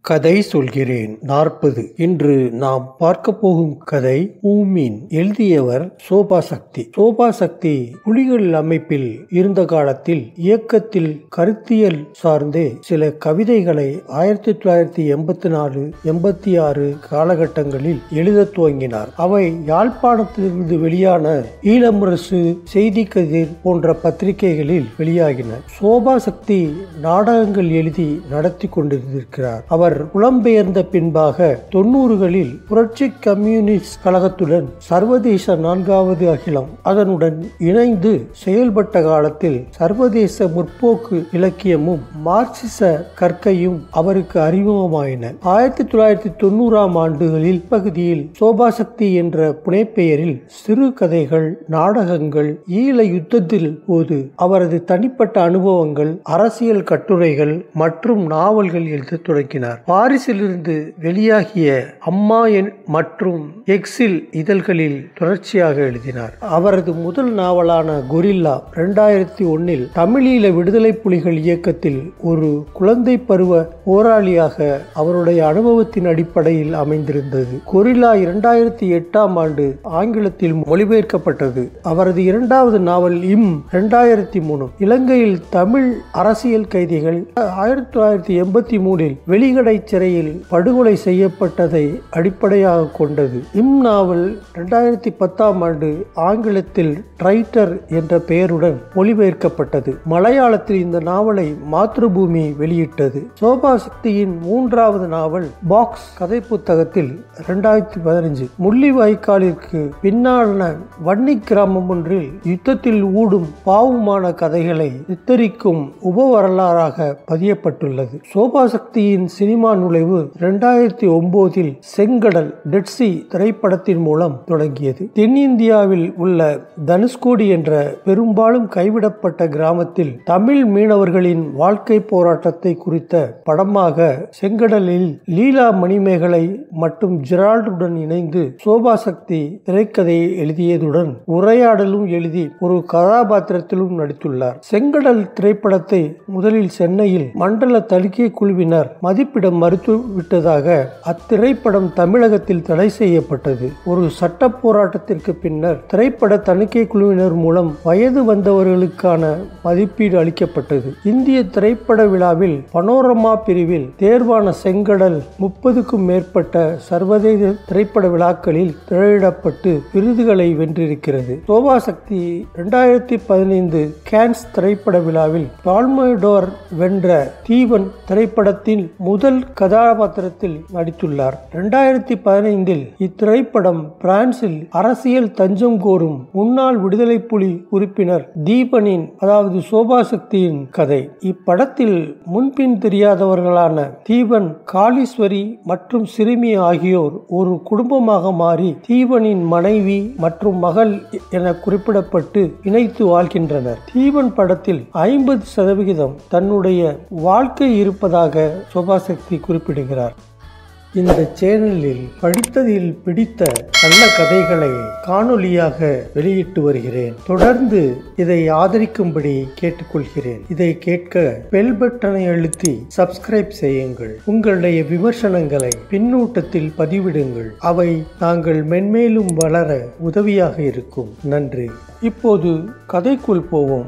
கதை சொல்கிறேன் நாற்பது இன்று நாம் பார்க்க போகும் கதை ஊமீன் எழுதியவர் சோபா சக்தி சோபா சக்தி புலிகள் அமைப்பில் இருந்த காலத்தில் இயக்கத்தில் கருத்தியல் சார்ந்தே சில கவிதைகளை ஆயிரத்தி தொள்ளாயிரத்தி எண்பத்தி நாலு எண்பத்தி ஆறு காலகட்டங்களில் எழுத துவங்கினார் அவை யாழ்ப்பாணத்திலிருந்து வெளியான ஈழமுரசு செய்தி கதிர் போன்ற பத்திரிகைகளில் வெளியாகின சோபா சக்தி நாடகங்கள் எழுதி நடத்தி கொண்டிருக்கிறார் அவர் புலம்பெயர்ந்த பின்பாக தொன்னூறுகளில் புரட்சி கம்யூனிஸ்ட் கழகத்துடன் சர்வதேச நான்காவது அகிலம் அதனுடன் இணைந்து செயல்பட்ட காலத்தில் சர்வதேச முற்போக்கு இலக்கியமும் மார்க்சிச கற்கையும் அவருக்கு அறிமுகமாயின ஆயிரத்தி தொள்ளாயிரத்தி தொண்ணூறாம் ஆண்டுகளில் பகுதியில் சோபாசக்தி என்ற புனைப்பெயரில் சிறு கதைகள் நாடகங்கள் ஈழ யுத்தத்தில் போது அவரது தனிப்பட்ட அனுபவங்கள் அரசியல் கட்டுரைகள் மற்றும் நாவல்கள் எழுத தொடங்கினார் பாரிஸிலிருந்து வெளியாகிய அம்மா என் மற்றும் எக்ஸில் இதழ்களில் தொடர்ச்சியாக எழுதினார் அவரது முதல் நாவலான கொரில்லா இரண்டாயிரத்தி ஒன்னில் தமிழீழ விடுதலை புலிகள் இயக்கத்தில் ஒரு குழந்தை பருவ போராளியாக அவருடைய அனுபவத்தின் அடிப்படையில் அமைந்திருந்தது கொரில்லா இரண்டாயிரத்தி எட்டாம் ஆண்டு ஆங்கிலத்தில் மொழிபெயர்க்கப்பட்டது அவரது இரண்டாவது நாவல் இம் இரண்டாயிரத்தி மூணு இலங்கையில் தமிழ் அரசியல் கைதிகள் ஆயிரத்தி தொள்ளாயிரத்தி எண்பத்தி மூணில் வெளிகடை சிறையில் படுகொலை செய்யப்பட்டதை அடிப்படையாக கொண்டது இம் நாவல் இரண்டாயிரத்தி பத்தாம் ஆண்டு ஆங்கிலத்தில் ட்ரைட்டர் என்ற பெயருடன் மொழிபெயர்க்கப்பட்டது மலையாளத்தில் இந்த நாவலை மாத்ருபூமி வெளியிட்டது சோபா சக்தியின் மூன்றாவது நாவல் பாக்ஸ் கதை புத்தகத்தில் இரண்டாயிரத்தி பதினஞ்சு முள்ளிவாய்க்காலிற்கு பின்னான வன்னி கிராமம் ஒன்றில் யுத்தத்தில் ஊடும் பாவமான கதைகளை சித்தரிக்கும் உப வரலாறாக பதியப்பட்டுள்ளது சோபா சக்தியின் சினிமா நுழைவு இரண்டாயிரத்தி ஒன்பதில் செங்கடல் டெட்சி திரைப்படத்தின் மூலம் தொடங்கியது தென்னிந்தியாவில் உள்ள தனுஷ்கோடி என்ற பெரும்பாலும் கைவிடப்பட்ட கிராமத்தில் தமிழ் மீனவர்களின் வாழ்க்கை போராட்டத்தை குறித்த படமாக செங்கடலில் லீலா மணிமேகலை மற்றும் ஜெரால்டுடன் இணைந்து சோபா சக்தி திரைக்கதையை எழுதியதுடன் உரையாடலும் எழுதி ஒரு கதாபாத்திரத்திலும் நடித்துள்ளார் செங்கடல் திரைப்படத்தை முதலில் சென்னையில் மண்டல தணிக்கை குழுவினர் மதிப்பிட மறுத்துவிட்டதாக அத்திரைப்படம் தமிழகத்தில் தடை செய்யப்பட்டது ஒரு சட்ட போராட்டத்திற்கு பின்னர் திரைப்பட தணிக்கை குழுவினர் மூலம் வயது வந்தவர்களுக்கான மதிப்பீடு அளிக்கப்பட்டது இந்திய திரைப்பட விழாவில் பனோரமா பிரிவில் தேர்வான செங்கடல் முப்பதுக்கும் மேற்பட்ட சர்வதேச திரைப்பட விழாக்களில் திரையிடப்பட்டு விருதுகளை வென்றிருக்கிறது சோபா சக்தி இரண்டாயிரத்தி பதினைந்து கேன்ஸ் திரைப்பட விழாவில் பால்மோடோர் வென்ற தீவன் திரைப்படத்தின் முதல் கதாபாத்திரத்தில் நடித்துள்ளார் இரண்டாயிரத்தி பதினைந்தில் இத்திரைப்படம் பிரான்சில் அரசியல் தஞ்சம் கோரும் முன்னாள் விடுதலை புலி உறுப்பினர் தீபனின் அதாவது சோபா சக்தியின் கதை இப்படத்தில் முன்பின் தெரியாதவர்களான தீபன் காளீஸ்வரி மற்றும் சிறுமி ஆகியோர் ஒரு குடும்பமாக மாறி தீபனின் மனைவி மற்றும் மகள் என குறிப்பிடப்பட்டு இணைத்து வாழ்கின்றனர் தீபன் படத்தில் ஐம்பது சதவிகிதம் தன்னுடைய வாழ்க்கை இருப்பதாக சோபாசக்தி குறிப்பிடுகிறார் இந்த சேனலில் படித்ததில் பிடித்த நல்ல கதைகளை காணொலியாக வெளியிட்டு வருகிறேன் தொடர்ந்து இதை ஆதரிக்கும்படி கேட்டுக்கொள்கிறேன் இதை கேட்க பெல் பட்டனை அழுத்தி சப்ஸ்கிரைப் செய்யுங்கள் உங்களுடைய விமர்சனங்களை பின்னூட்டத்தில் பதிவிடுங்கள் அவை நாங்கள் மென்மேலும் வளர உதவியாக இருக்கும் நன்றி இப்போது கதைக்குள் போவோம்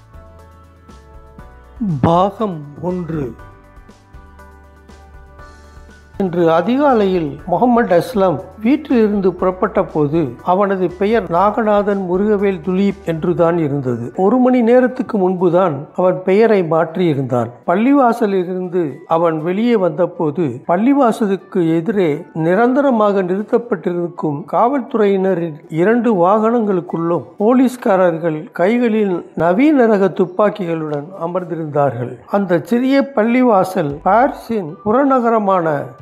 பாகம் ஒன்று இன்று அதிகாலையில் முகமது அஸ்லாம் வீட்டிலிருந்து புறப்பட்ட போது அவனது பெயர் நாகநாதன் முருகவேல் துலீப் என்றுதான் இருந்தது ஒரு மணி நேரத்துக்கு முன்புதான் அவன் பெயரை மாற்றியிருந்தான் பள்ளிவாசலில் இருந்து அவன் வெளியே வந்தபோது பள்ளிவாசலுக்கு எதிரே நிரந்தரமாக நிறுத்தப்பட்டிருக்கும் காவல்துறையினரின் இரண்டு வாகனங்களுக்குள்ளும் போலீஸ்காரர்கள் கைகளில் நவீன ரக துப்பாக்கிகளுடன் அமர்ந்திருந்தார்கள் அந்த சிறிய பள்ளிவாசல் பாரிஸின் புறநகரமான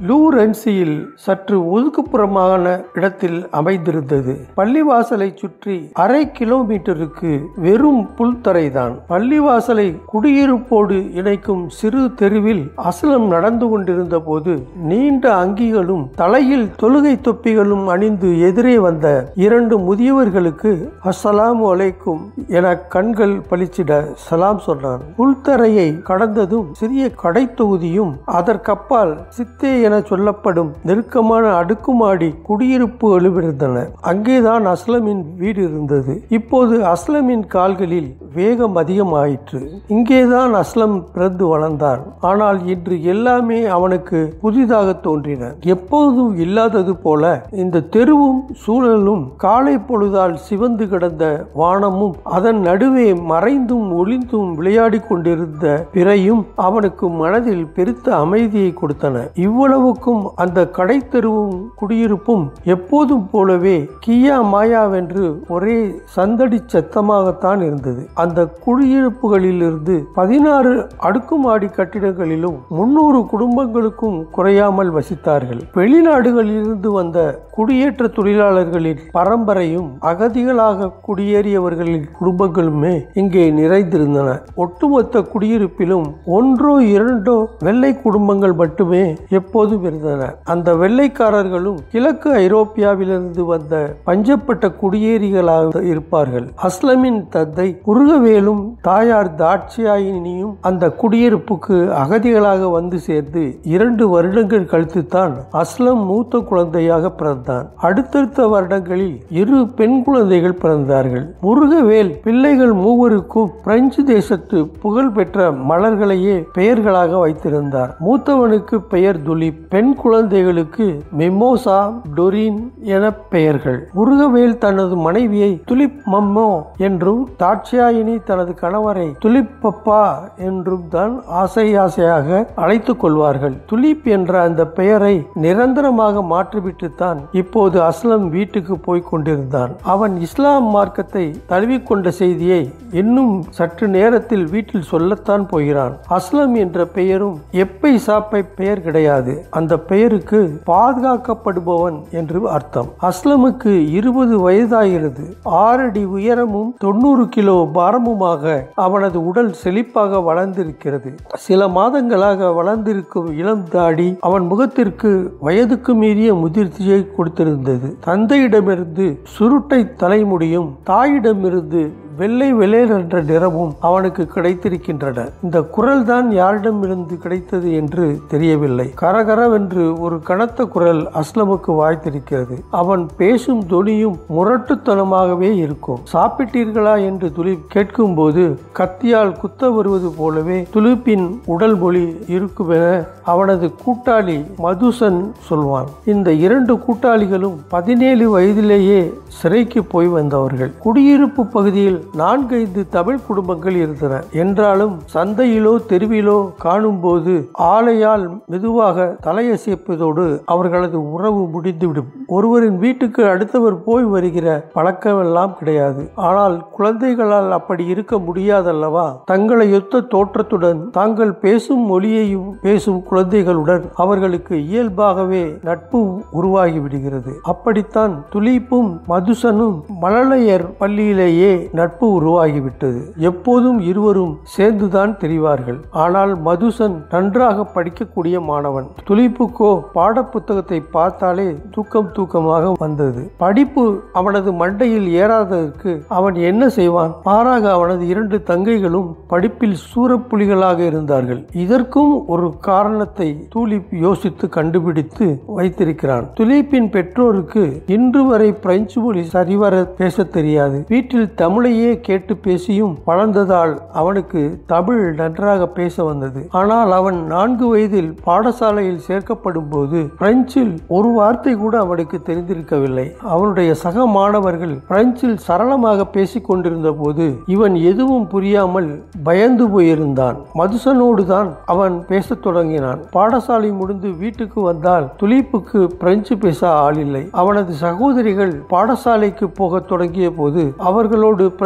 லூரென்சியில் சற்று ஒதுக்குப்புறமான இடத்தில் அமைந்திருந்தது பள்ளிவாசலை சுற்றி அரை கிலோமீட்டருக்கு வெறும் புல்தரைதான் பள்ளிவாசலை குடியிருப்போடு இணைக்கும் சிறு தெருவில் அசலம் நடந்து கொண்டிருந்த போது நீண்ட அங்கிகளும் தலையில் தொழுகை தொப்பிகளும் அணிந்து எதிரே வந்த இரண்டு முதியவர்களுக்கு அஸ்ஸலாமு அலைக்கும் என கண்கள் பளிச்சிட சலாம் சொன்னான் புல்தரையை கடந்ததும் சிறிய கடை தொகுதியும் அதற்கப்பால் சித்தே என சொல்லப்படும் நெருக்கமான அடுக்குமாடி குடியிருப்புகளும் இருந்தன அங்கேதான் அஸ்லமின் வீடு இருந்தது இப்போது அஸ்லமின் கால்களில் வேகம் அதிகமாயிற்று இங்கேதான் அஸ்லம் பிறந்து வளர்ந்தான் ஆனால் இன்று எல்லாமே அவனுக்கு புதிதாக தோன்றின எப்போதும் இல்லாதது போல இந்த தெருவும் சூழலும் காலை பொழுதால் சிவந்து கிடந்த வானமும் அதன் நடுவே மறைந்தும் ஒளிந்தும் விளையாடி கொண்டிருந்த பிறையும் அவனுக்கு மனதில் பெருத்த அமைதியை கொடுத்தன இவ்வளவுக்கும் அந்த கடை தெருவும் குடியிருப்பும் எப்போதும் போலவே கியா மாயாவென்று ஒரே சந்தடி சத்தமாகத்தான் இருந்தது அந்த குடியிருப்புகளிலிருந்து பதினாறு அடுக்குமாடி கட்டிடங்களிலும் முன்னூறு குடும்பங்களுக்கும் குறையாமல் வசித்தார்கள் வெளிநாடுகளிலிருந்து வந்த குடியேற்ற தொழிலாளர்களின் பரம்பரையும் அகதிகளாக குடியேறியவர்களின் குடும்பங்களுமே இங்கே நிறைந்திருந்தன ஒட்டுமொத்த குடியிருப்பிலும் ஒன்றோ இரண்டோ வெள்ளை குடும்பங்கள் மட்டுமே எப்போதும் இருந்தன அந்த வெள்ளைக்காரர்களும் கிழக்கு ஐரோப்பியாவிலிருந்து வந்த பஞ்சப்பட்ட குடியேறிகளாக இருப்பார்கள் அஸ்லமின் தந்தை முருகவேலும் தாயார் தாட்சியாயினியும் அந்த குடியிருப்புக்கு அகதிகளாக வந்து சேர்ந்து இரண்டு வருடங்கள் கழித்துத்தான் அஸ்லம் மூத்த குழந்தையாக பிறந்தான் அடுத்தடுத்த வருடங்களில் இரு பெண் குழந்தைகள் பிறந்தார்கள் முருகவேல் பிள்ளைகள் மூவருக்கும் பிரெஞ்சு தேசத்து புகழ்பெற்ற மலர்களையே பெயர்களாக வைத்திருந்தார் மூத்தவனுக்கு பெயர் துலிப் பெண் குழந்தைகளுக்கு மெமோசா டொரின் என பெயர்கள் முருகவேல் தனது மனைவியை துலிப் மம்மோ என்றும் தாட்சியாயினி தனது கணவரை துலிப் பப்பா என்றும் தான் ஆசை ஆசையாக அழைத்துக் கொள்வார்கள் துலிப் என்ற அந்த பெயரை நிரந்தரமாக மாற்றிவிட்டுத்தான் இப்போது அஸ்லம் வீட்டுக்கு போய் கொண்டிருந்தான் அவன் இஸ்லாம் மார்க்கத்தை தழுவிக்கொண்ட செய்தியை இன்னும் சற்று நேரத்தில் வீட்டில் சொல்லத்தான் போகிறான் அஸ்லம் என்ற பெயரும் எப்பை சாப்பை பெயர் கிடையாது அந்த பெயருக்கு பாதுகாக்கப்படுபவன் என்று அர்த்தம் அஸ்லமுக்கு இருபது வயதாகிறது ஆறடி உயரமும் தொண்ணூறு கிலோ பாரமுமாக அவனது உடல் செழிப்பாக வளர்ந்திருக்கிறது சில மாதங்களாக வளர்ந்திருக்கும் இளம் தாடி அவன் முகத்திற்கு வயதுக்கு மீறிய முதிர்ச்சியை கொடுத்திருந்தது தந்தையிடமிருந்து சுருட்டை தலைமுடியும் தாயிடமிருந்து வெள்ளை வெள்ளேர் என்ற நிறமும் அவனுக்கு கிடைத்திருக்கின்றன இந்த குரல் தான் யாரிடமிருந்து கிடைத்தது என்று தெரியவில்லை கரகரவென்று ஒரு கனத்த குரல் அஸ்லமுக்கு வாய்த்திருக்கிறது அவன் பேசும் தொனியும் முரட்டுத்தனமாகவே இருக்கும் சாப்பிட்டீர்களா என்று துலிப் கேட்கும்போது கத்தியால் குத்த வருவது போலவே துலிப்பின் உடல் மொழி இருக்குமென அவனது கூட்டாளி மதுசன் சொல்வான் இந்த இரண்டு கூட்டாளிகளும் பதினேழு வயதிலேயே சிறைக்கு போய் வந்தவர்கள் குடியிருப்பு பகுதியில் நான்கைந்து தமிழ் குடும்பங்கள் இருந்தன என்றாலும் சந்தையிலோ தெருவிலோ காணும்போது ஆலையால் மெதுவாக தலையசைப்பதோடு அவர்களது உறவு முடிந்துவிடும் ஒருவரின் வீட்டுக்கு அடுத்தவர் போய் வருகிற பழக்கமெல்லாம் கிடையாது ஆனால் குழந்தைகளால் அப்படி இருக்க முடியாதல்லவா தங்களை ஒத்த தோற்றத்துடன் தாங்கள் பேசும் மொழியையும் பேசும் குழந்தைகளுடன் அவர்களுக்கு இயல்பாகவே நட்பு உருவாகி விடுகிறது அப்படித்தான் துலீப்பும் மதுசனும் மழலையர் பள்ளியிலேயே நட்பு உருவாகிவிட்டது எப்போதும் இருவரும் சேர்ந்துதான் தெரிவார்கள் ஆனால் மதுசன் நன்றாக படிக்கக்கூடிய மாணவன் துலிப்புக்கோ பாடப்புத்தகத்தை பார்த்தாலே தூக்கம் தூக்கமாக வந்தது படிப்பு அவனது மண்டையில் ஏறாததற்கு அவன் என்ன செய்வான் மாறாக அவனது இரண்டு தங்கைகளும் படிப்பில் சூரப்புலிகளாக இருந்தார்கள் இதற்கும் ஒரு காரணத்தை துலிப் யோசித்து கண்டுபிடித்து வைத்திருக்கிறான் துலீப்பின் பெற்றோருக்கு இன்று வரை பிரெஞ்சு மொழி சரிவர பேச தெரியாது வீட்டில் தமிழையே கேட்டு பேசியும் வளர்ந்ததால் அவனுக்கு தமிழ் நன்றாக பேச வந்தது ஆனால் அவன் நான்கு வயதில் பாடசாலையில் சேர்க்கப்படும் போது பிரெஞ்சில் ஒரு வார்த்தை கூட அவனுக்கு தெரிந்திருக்கவில்லை அவனுடைய சக மாணவர்கள் பிரெஞ்சில் சரளமாக பேசிக் கொண்டிருந்த போது இவன் எதுவும் புரியாமல் பயந்து போயிருந்தான் மதுசனோடு தான் அவன் பேசத் தொடங்கினான் பாடசாலை முடிந்து வீட்டுக்கு வந்தால் துலீப்புக்கு பிரெஞ்சு பேச ஆளில்லை அவனது சகோதரிகள் பாடசாலைக்கு போகத் தொடங்கிய போது அவர்களோடு பிரெஞ்சு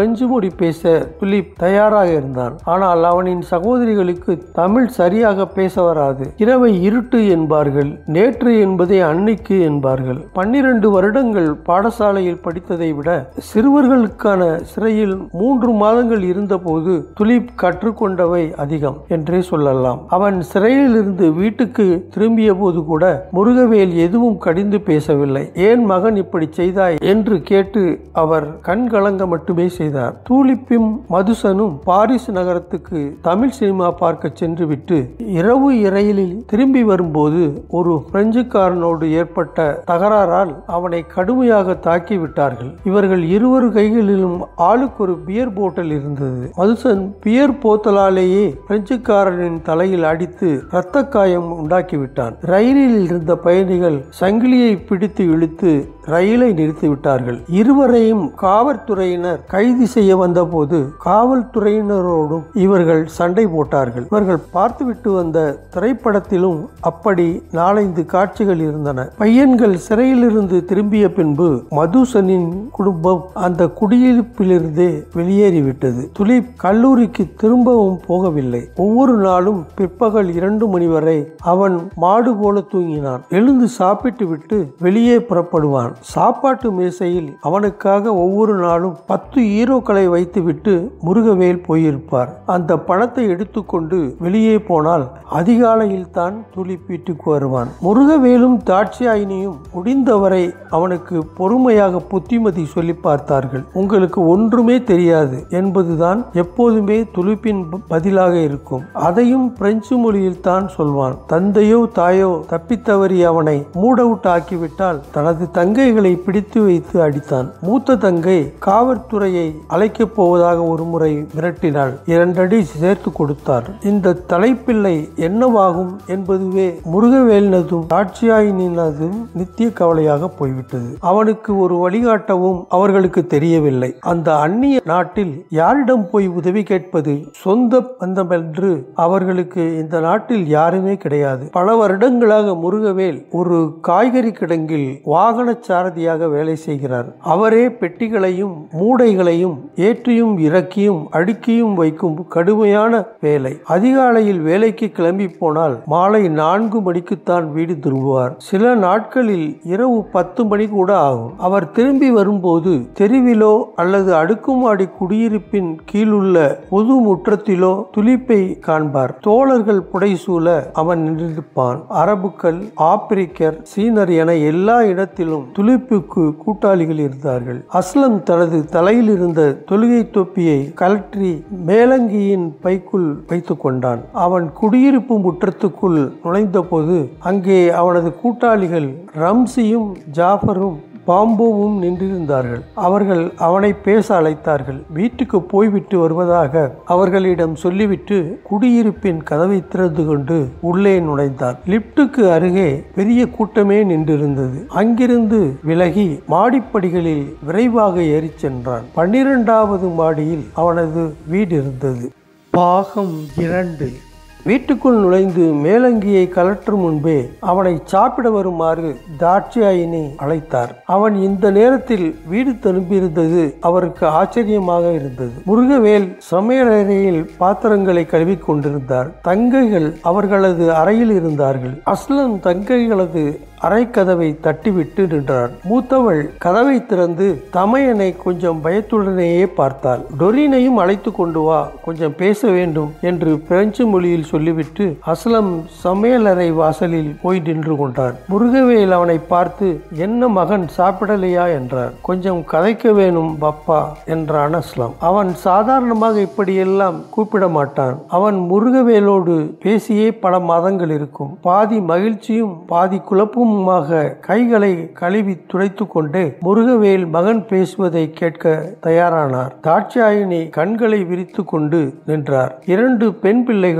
பிரெஞ்சு மொழி பேச துலிப் தயாராக இருந்தான் ஆனால் அவனின் சகோதரிகளுக்கு தமிழ் சரியாக பேச வராது இரவை இருட்டு என்பார்கள் நேற்று என்பதை அன்னைக்கு என்பார்கள் பன்னிரண்டு வருடங்கள் பாடசாலையில் படித்ததை விட சிறுவர்களுக்கான சிறையில் மூன்று மாதங்கள் இருந்தபோது துலிப் கற்றுக்கொண்டவை அதிகம் என்றே சொல்லலாம் அவன் சிறையில் இருந்து வீட்டுக்கு திரும்பிய போது கூட முருகவேல் எதுவும் கடிந்து பேசவில்லை ஏன் மகன் இப்படி செய்தாய் என்று கேட்டு அவர் கண் கலங்க மட்டுமே செய்தார் தூளிப்பும் மதுசனும் பாரிஸ் நகரத்துக்கு தமிழ் சினிமா பார்க்க சென்று விட்டு இரவு இரயிலில் திரும்பி வரும்போது ஒரு பிரெஞ்சுக்காரனோடு ஏற்பட்ட தகராறால் அவனை கடுமையாக தாக்கி விட்டார்கள் இவர்கள் இருவரு கைகளிலும் ஆளுக்கு ஒரு பியர் போட்டல் இருந்தது மதுசன் பியர் போத்தலாலேயே பிரெஞ்சுக்காரனின் தலையில் அடித்து இரத்த காயம் உண்டாக்கிவிட்டான் ரயிலில் இருந்த பயணிகள் சங்கிலியை பிடித்து இழுத்து ரயிலை நிறுத்திவிட்டார்கள் இருவரையும் காவல்துறையினர் கைது செய்ய வந்தபோது காவல்துறையினரோடும் இவர்கள் சண்டை போட்டார்கள் இவர்கள் பார்த்துவிட்டு வந்த திரைப்படத்திலும் அப்படி நாலைந்து காட்சிகள் இருந்தன பையன்கள் சிறையிலிருந்து திரும்பிய பின்பு மதுசனின் குடும்பம் அந்த குடியிருப்பிலிருந்தே வெளியேறிவிட்டது துலிப் கல்லூரிக்கு திரும்பவும் போகவில்லை ஒவ்வொரு நாளும் பிற்பகல் இரண்டு மணி வரை அவன் மாடு போல தூங்கினான் எழுந்து சாப்பிட்டு விட்டு வெளியே புறப்படுவான் சாப்பாட்டு மேசையில் அவனுக்காக ஒவ்வொரு நாளும் பத்து ஈரோக்களை வைத்துவிட்டு முருகவேல் போயிருப்பார் அந்த பணத்தை எடுத்துக்கொண்டு வெளியே போனால் அதிகாலையில் தான் துலிப் வீட்டுக்கு வருவான் முருகவேலும் தாட்சியாயினியும் முடிந்தவரை அவனுக்கு பொறுமையாக புத்திமதி சொல்லி பார்த்தார்கள் உங்களுக்கு ஒன்றுமே தெரியாது என்பதுதான் எப்போதுமே துலிப்பின் பதிலாக இருக்கும் அதையும் பிரெஞ்சு மொழியில் தான் சொல்வான் தந்தையோ தாயோ தப்பித்தவறி அவனை மூட் அவுட் ஆக்கிவிட்டால் தனது தங்கைகளை பிடித்து வைத்து அடித்தான் மூத்த தங்கை காவல்துறையை அழைக்கப் போவதாக ஒரு முறை மிரட்டினாள் இரண்டடி சேர்த்து கொடுத்தார் இந்த தலைப்பிள்ளை என்னவாகும் என்பதுவே முருகவேலினதும் தாட்சியாயினதும் நித்திய கவலையாக போய்விட்டது அவனுக்கு ஒரு வழிகாட்டவும் அவர்களுக்கு தெரியவில்லை அந்த அந்நிய நாட்டில் யாரிடம் போய் உதவி கேட்பது சொந்த பந்தமென்று அவர்களுக்கு இந்த நாட்டில் யாருமே கிடையாது பல வருடங்களாக முருகவேல் ஒரு காய்கறி கிடங்கில் வாகன சாரதியாக வேலை செய்கிறார் அவரே பெட்டிகளையும் மூடைகளையும் ஏற்றியும் இறக்கியும் அடுக்கியும் வைக்கும் கடுமையான வேலை அதிகாலையில் வேலைக்கு கிளம்பி போனால் மாலை நான்கு மணிக்குத்தான் வீடு திரும்புவார் சில நாட்களில் இரவு பத்து மணி கூட ஆகும் அவர் திரும்பி வரும்போது தெருவிலோ அல்லது அடுக்குமாடி குடியிருப்பின் கீழுள்ள பொது முற்றத்திலோ துலிப்பை காண்பார் தோழர்கள் புடைசூழ அவன் நின்றிருப்பான் அரபுக்கள் ஆப்பிரிக்கர் சீனர் என எல்லா இடத்திலும் துலிப்புக்கு கூட்டாளிகள் இருந்தார்கள் அஸ்லம் தனது தலையில் இருந்த தொழுகை தொப்பியை கலற்றி மேலங்கியின் பைக்குள் வைத்துக் கொண்டான் அவன் குடியிருப்பு முற்றத்துக்குள் நுழைந்தபோது அங்கே அவனது கூட்டாளிகள் ரம்சியும் ஜாஃபரும் பாம்போவும் நின்றிருந்தார்கள் அவர்கள் அவனை பேச அழைத்தார்கள் வீட்டுக்கு போய்விட்டு வருவதாக அவர்களிடம் சொல்லிவிட்டு குடியிருப்பின் கதவை திறந்து கொண்டு உள்ளே நுழைந்தான் லிப்டுக்கு அருகே பெரிய கூட்டமே நின்றிருந்தது அங்கிருந்து விலகி மாடிப்படிகளில் விரைவாக ஏறிச் சென்றான் பன்னிரெண்டாவது மாடியில் அவனது வீடு இருந்தது பாகம் இரண்டு வீட்டுக்குள் நுழைந்து மேலங்கியை கலற்றும் முன்பே அவனை சாப்பிட வருமாறு தாட்சியாயினி அழைத்தார் அவன் இந்த நேரத்தில் வீடு திரும்பியிருந்தது அவருக்கு ஆச்சரியமாக இருந்தது முருகவேல் சமையலறையில் பாத்திரங்களை கழுவிக் கொண்டிருந்தார் தங்கைகள் அவர்களது அறையில் இருந்தார்கள் அஸ்லம் தங்கைகளது அறைக்கதவை தட்டிவிட்டு நின்றார் மூத்தவள் கதவை திறந்து தமையனை கொஞ்சம் பயத்துடனேயே பார்த்தாள் டொரினையும் அழைத்து கொண்டு வா கொஞ்சம் பேச வேண்டும் என்று பிரெஞ்சு மொழியில் சொல்லிவிட்டு அஸ்லம் சமையலறை வாசலில் போய் நின்று கொண்டார் முருகவேல் அவனை பார்த்து என்ன மகன் சாப்பிடலையா என்றார் கொஞ்சம் கதைக்க வேணும் பப்பா என்றான் அஸ்லம் அவன் சாதாரணமாக இப்படியெல்லாம் கூப்பிட மாட்டான் அவன் முருகவேலோடு பேசியே பல மாதங்கள் இருக்கும் பாதி மகிழ்ச்சியும் பாதி குழப்பமுமாக கைகளை கழுவி துடைத்து கொண்டு முருகவேல் மகன் பேசுவதை கேட்க தயாரானார் தாட்சாயினி கண்களை விரித்து கொண்டு நின்றார் இரண்டு பெண் பிள்ளைகளும்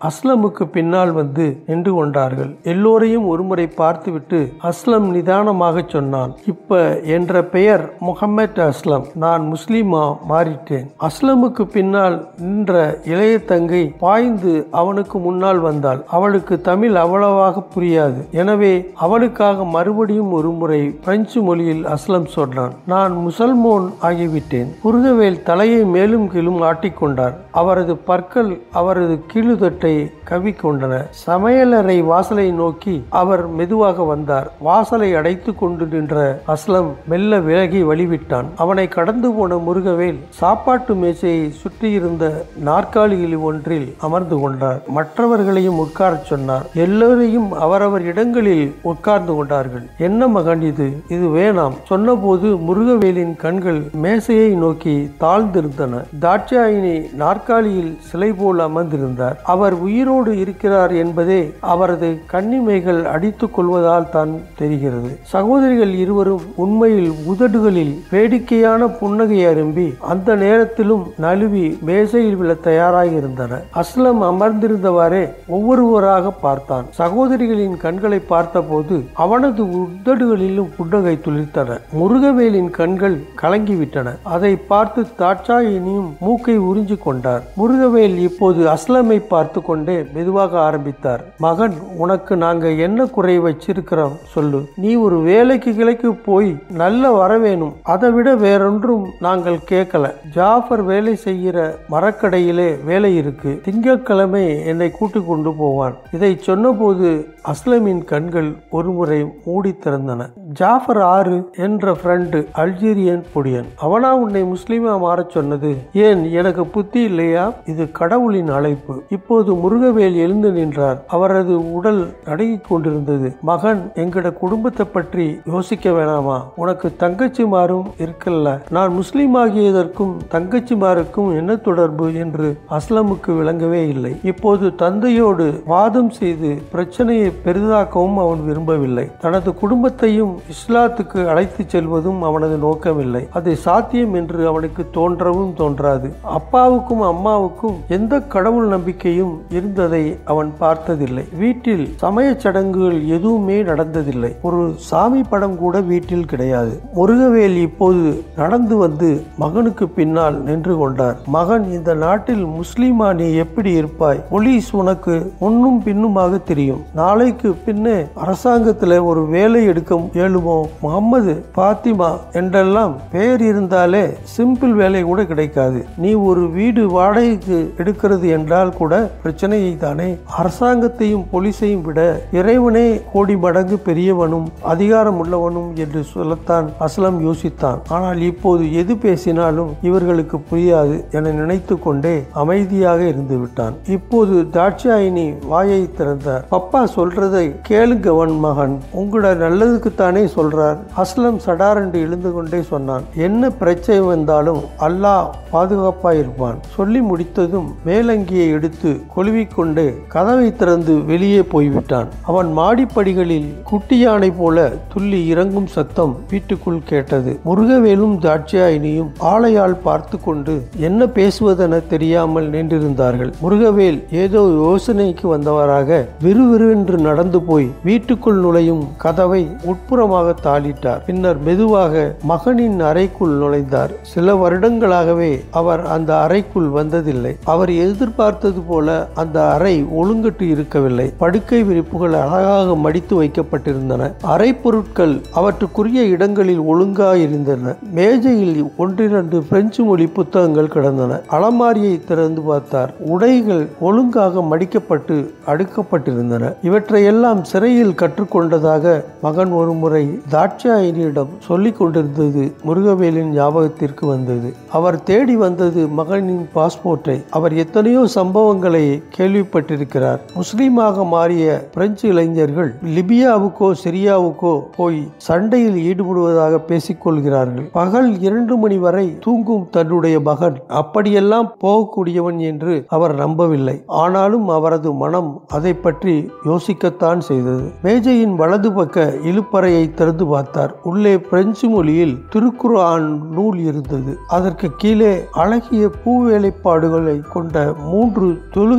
அஸ்லமுக்கு பின்னால் வந்து நின்று கொண்டார்கள் எல்லோரையும் ஒருமுறை பார்த்துவிட்டு அஸ்லம் நிதானமாக சொன்னான் இப்ப என்ற பெயர் முகமது அஸ்லம் நான் முஸ்லீமா மாறிட்டேன் அஸ்லமுக்கு பின்னால் நின்ற இளைய தங்கை பாய்ந்து அவனுக்கு முன்னால் வந்தாள் அவளுக்கு தமிழ் அவ்வளவாக புரியாது எனவே அவளுக்காக மறுபடியும் ஒரு முறை பிரெஞ்சு மொழியில் அஸ்லம் சொன்னான் நான் முசல்மோன் ஆகிவிட்டேன் முருகவேல் தலையை மேலும் கீழும் ஆட்டிக்கொண்டார் அவரது பற்கள் அவரது கீழுதட்டை கவிக்கொண்டன சமையலறை வாசலை நோக்கி அவர் மெதுவாக வந்தார் வாசலை அடைத்து கொண்டு நின்ற அஸ்லம் மெல்ல விலகி வழிவிட்டான் அவனை கடந்து போன முருகவேல் சாப்பாட்டு மேசையை சுற்றியிருந்த நாற்காலியில் ஒன்றில் அமர்ந்து கொண்டார் மற்றவர்களையும் உட்காரச் சொன்னார் எல்லோரையும் அவரவர் இடங்களில் உட்கார்ந்து கொண்டார்கள் என்ன மகன் இது இது வேணாம் சொன்னபோது முருகவேலின் கண்கள் மேசையை நோக்கி தாழ்ந்திருந்தன தாட்சாயினி நாற்காலியில் சிலை போல் அமர்ந்திருந்தார் அவர் உயிரோடு இருக்கிறார் என்பதே அவரது கண்ணிமைகள் அடித்துக் கொள்வதால் தான் தெரிகிறது சகோதரிகள் இருவரும் உண்மையில் உதடுகளில் வேடிக்கையான புன்னகை அரும்பி அந்த நேரத்திலும் நழுவி மேசையில் விழ தயாராக இருந்தனர் அஸ்லம் அமர்ந்திருந்தவாறே ஒவ்வொருவராக பார்த்தான் சகோதரிகளின் கண்களை பார்த்தபோது அவனது உதடுகளிலும் புன்னகை துளிர்த்தன முருகவேலின் கண்கள் கலங்கிவிட்டன அதை பார்த்து தாட்சாயினியும் மூக்கை உறிஞ்சு கொண்டார் முருகவேல் இப்போது அஸ்லமை பார்த்து கொண்டே மெதுவாக ஆரம்பித்தார் மகன் உனக்கு நாங்க என்ன குறை வச்சிருக்கிறோம் சொல்லு நீ ஒரு வேலைக்கு கிளைக்கு போய் நல்ல வர வேணும் அதை விட வேறொன்றும் நாங்கள் கேட்கல ஜாஃபர் வேலை செய்கிற மரக்கடையிலே வேலை இருக்கு திங்கட்கிழமை என்னை கூட்டி கொண்டு போவான் இதை சொன்னபோது அஸ்லமின் கண்கள் ஒருமுறை மூடி திறந்தன ஜாஃபர் ஆறு என்ற ஃப்ரெண்டு அல்ஜீரியன் பொடியன் அவனா உன்னை முஸ்லீமா மாறச் சொன்னது ஏன் எனக்கு புத்தி இல்லையா இது கடவுளின் அழைப்பு இப்போது முருகவேல் எழுந்து நின்றார் அவரது உடல் நடுங்கிக் கொண்டிருந்தது மகன் எங்கட குடும்பத்தை பற்றி யோசிக்க வேணாமா உனக்கு தங்கச்சிமாரும் இருக்கல்ல நான் முஸ்லீம் ஆகியதற்கும் தங்கச்சிமாருக்கும் என்ன தொடர்பு என்று அஸ்லமுக்கு விளங்கவே இல்லை இப்போது தந்தையோடு வாதம் செய்து பிரச்சனையை பெரிதாக்கவும் அவன் விரும்பவில்லை தனது குடும்பத்தையும் இஸ்லாத்துக்கு அழைத்துச் செல்வதும் அவனது நோக்கமில்லை அது சாத்தியம் என்று அவனுக்கு தோன்றவும் தோன்றாது அப்பாவுக்கும் அம்மாவுக்கும் எந்த கடவுள் நம்பிக்கையும் இருந்ததை அவன் பார்த்ததில்லை வீட்டில் சமயச் சடங்குகள் எதுவுமே நடந்ததில்லை ஒரு சாமி படம் கூட வீட்டில் கிடையாது முருகவேல் இப்போது நடந்து வந்து மகனுக்கு பின்னால் நின்று கொண்டார் மகன் இந்த நாட்டில் முஸ்லீமா நீ எப்படி இருப்பாய் போலீஸ் உனக்கு முன்னும் பின்னுமாக தெரியும் நாளைக்கு பின்னே அரசாங்கத்தில் ஒரு வேலை எடுக்க இயலுமோ முகம்மது பாத்திமா என்றெல்லாம் பெயர் இருந்தாலே சிம்பிள் வேலை கூட கிடைக்காது நீ ஒரு வீடு வாடகைக்கு எடுக்கிறது என்றால் கூட பிரச்சனையை தானே அரசாங்கத்தையும் போலீஸையும் விட இறைவனே கோடி மடங்கு பெரியவனும் அதிகாரம் உள்ளவனும் என்று சொல்லத்தான் அஸ்லம் யோசித்தான் ஆனால் இப்போது எது பேசினாலும் இவர்களுக்கு புரியாது என நினைத்து கொண்டே அமைதியாக இருந்து விட்டான் இப்போது தாட்சாயினி வாயை திறந்தார் பப்பா சொல்றதை கேளுங்கவன் மகன் உங்களோட நல்லதுக்குத்தானே சொல்றார் அஸ்லம் சடாரென்று எழுந்து கொண்டே சொன்னான் என்ன பிரச்சனை வந்தாலும் அல்லாஹ் பாதுகாப்பாய் இருப்பான் சொல்லி முடித்ததும் மேலங்கியை எடுத்து கொழுவிக்கொண்டு கதவை திறந்து வெளியே போய்விட்டான் அவன் மாடிப்படிகளில் குட்டி யானை போல துள்ளி இறங்கும் சத்தம் வீட்டுக்குள் கேட்டது முருகவேலும் தாட்சியாயினியும் ஆளையால் பார்த்து கொண்டு என்ன பேசுவதென தெரியாமல் நின்றிருந்தார்கள் முருகவேல் ஏதோ யோசனைக்கு வந்தவராக விறுவிறுவென்று நடந்து போய் வீட்டுக்குள் நுழையும் கதவை உட்புறமாக தாளிட்டார் பின்னர் மெதுவாக மகனின் அறைக்குள் நுழைந்தார் சில வருடங்களாகவே அவர் அந்த அறைக்குள் வந்ததில்லை அவர் எதிர்பார்த்தது போல அந்த அறை ஒழுங்கட்டு இருக்கவில்லை படுக்கை விரிப்புகள் அழகாக மடித்து வைக்கப்பட்டிருந்தன அறை பொருட்கள் அவற்றுக்குரிய இடங்களில் ஒழுங்காக இருந்தன மேஜையில் ஒன்றிரண்டு பிரெஞ்சு மொழி புத்தகங்கள் கிடந்தன அலமாரியை திறந்து பார்த்தார் உடைகள் ஒழுங்காக மடிக்கப்பட்டு அடுக்கப்பட்டிருந்தன இவற்றையெல்லாம் சிறையில் கற்றுக்கொண்டதாக மகன் ஒருமுறை தாட்சாயினியிடம் சொல்லிக் கொண்டிருந்தது முருகவேலின் ஞாபகத்திற்கு வந்தது அவர் தேடி வந்தது மகனின் பாஸ்போர்ட்டை அவர் எத்தனையோ சம்பவங்களை கேள்விப்பட்டிருக்கிறார் முஸ்லீமாக மாறிய பிரெஞ்சு இளைஞர்கள் லிபியாவுக்கோ சிரியாவுக்கோ போய் சண்டையில் ஈடுபடுவதாக பேசிக்கொள்கிறார்கள் பகல் இரண்டு மணி வரை தூங்கும் தன்னுடைய மகன் அப்படியெல்லாம் போகக்கூடியவன் என்று அவர் நம்பவில்லை ஆனாலும் அவரது மனம் அதை பற்றி யோசிக்கத்தான் செய்தது மேஜையின் வலது பக்க இழுப்பறையை திறந்து பார்த்தார் உள்ளே பிரெஞ்சு மொழியில் திருக்குர்ஆன் நூல் இருந்தது அதற்கு கீழே அழகிய பூ வேலைப்பாடுகளை கொண்ட மூன்று தொழுகை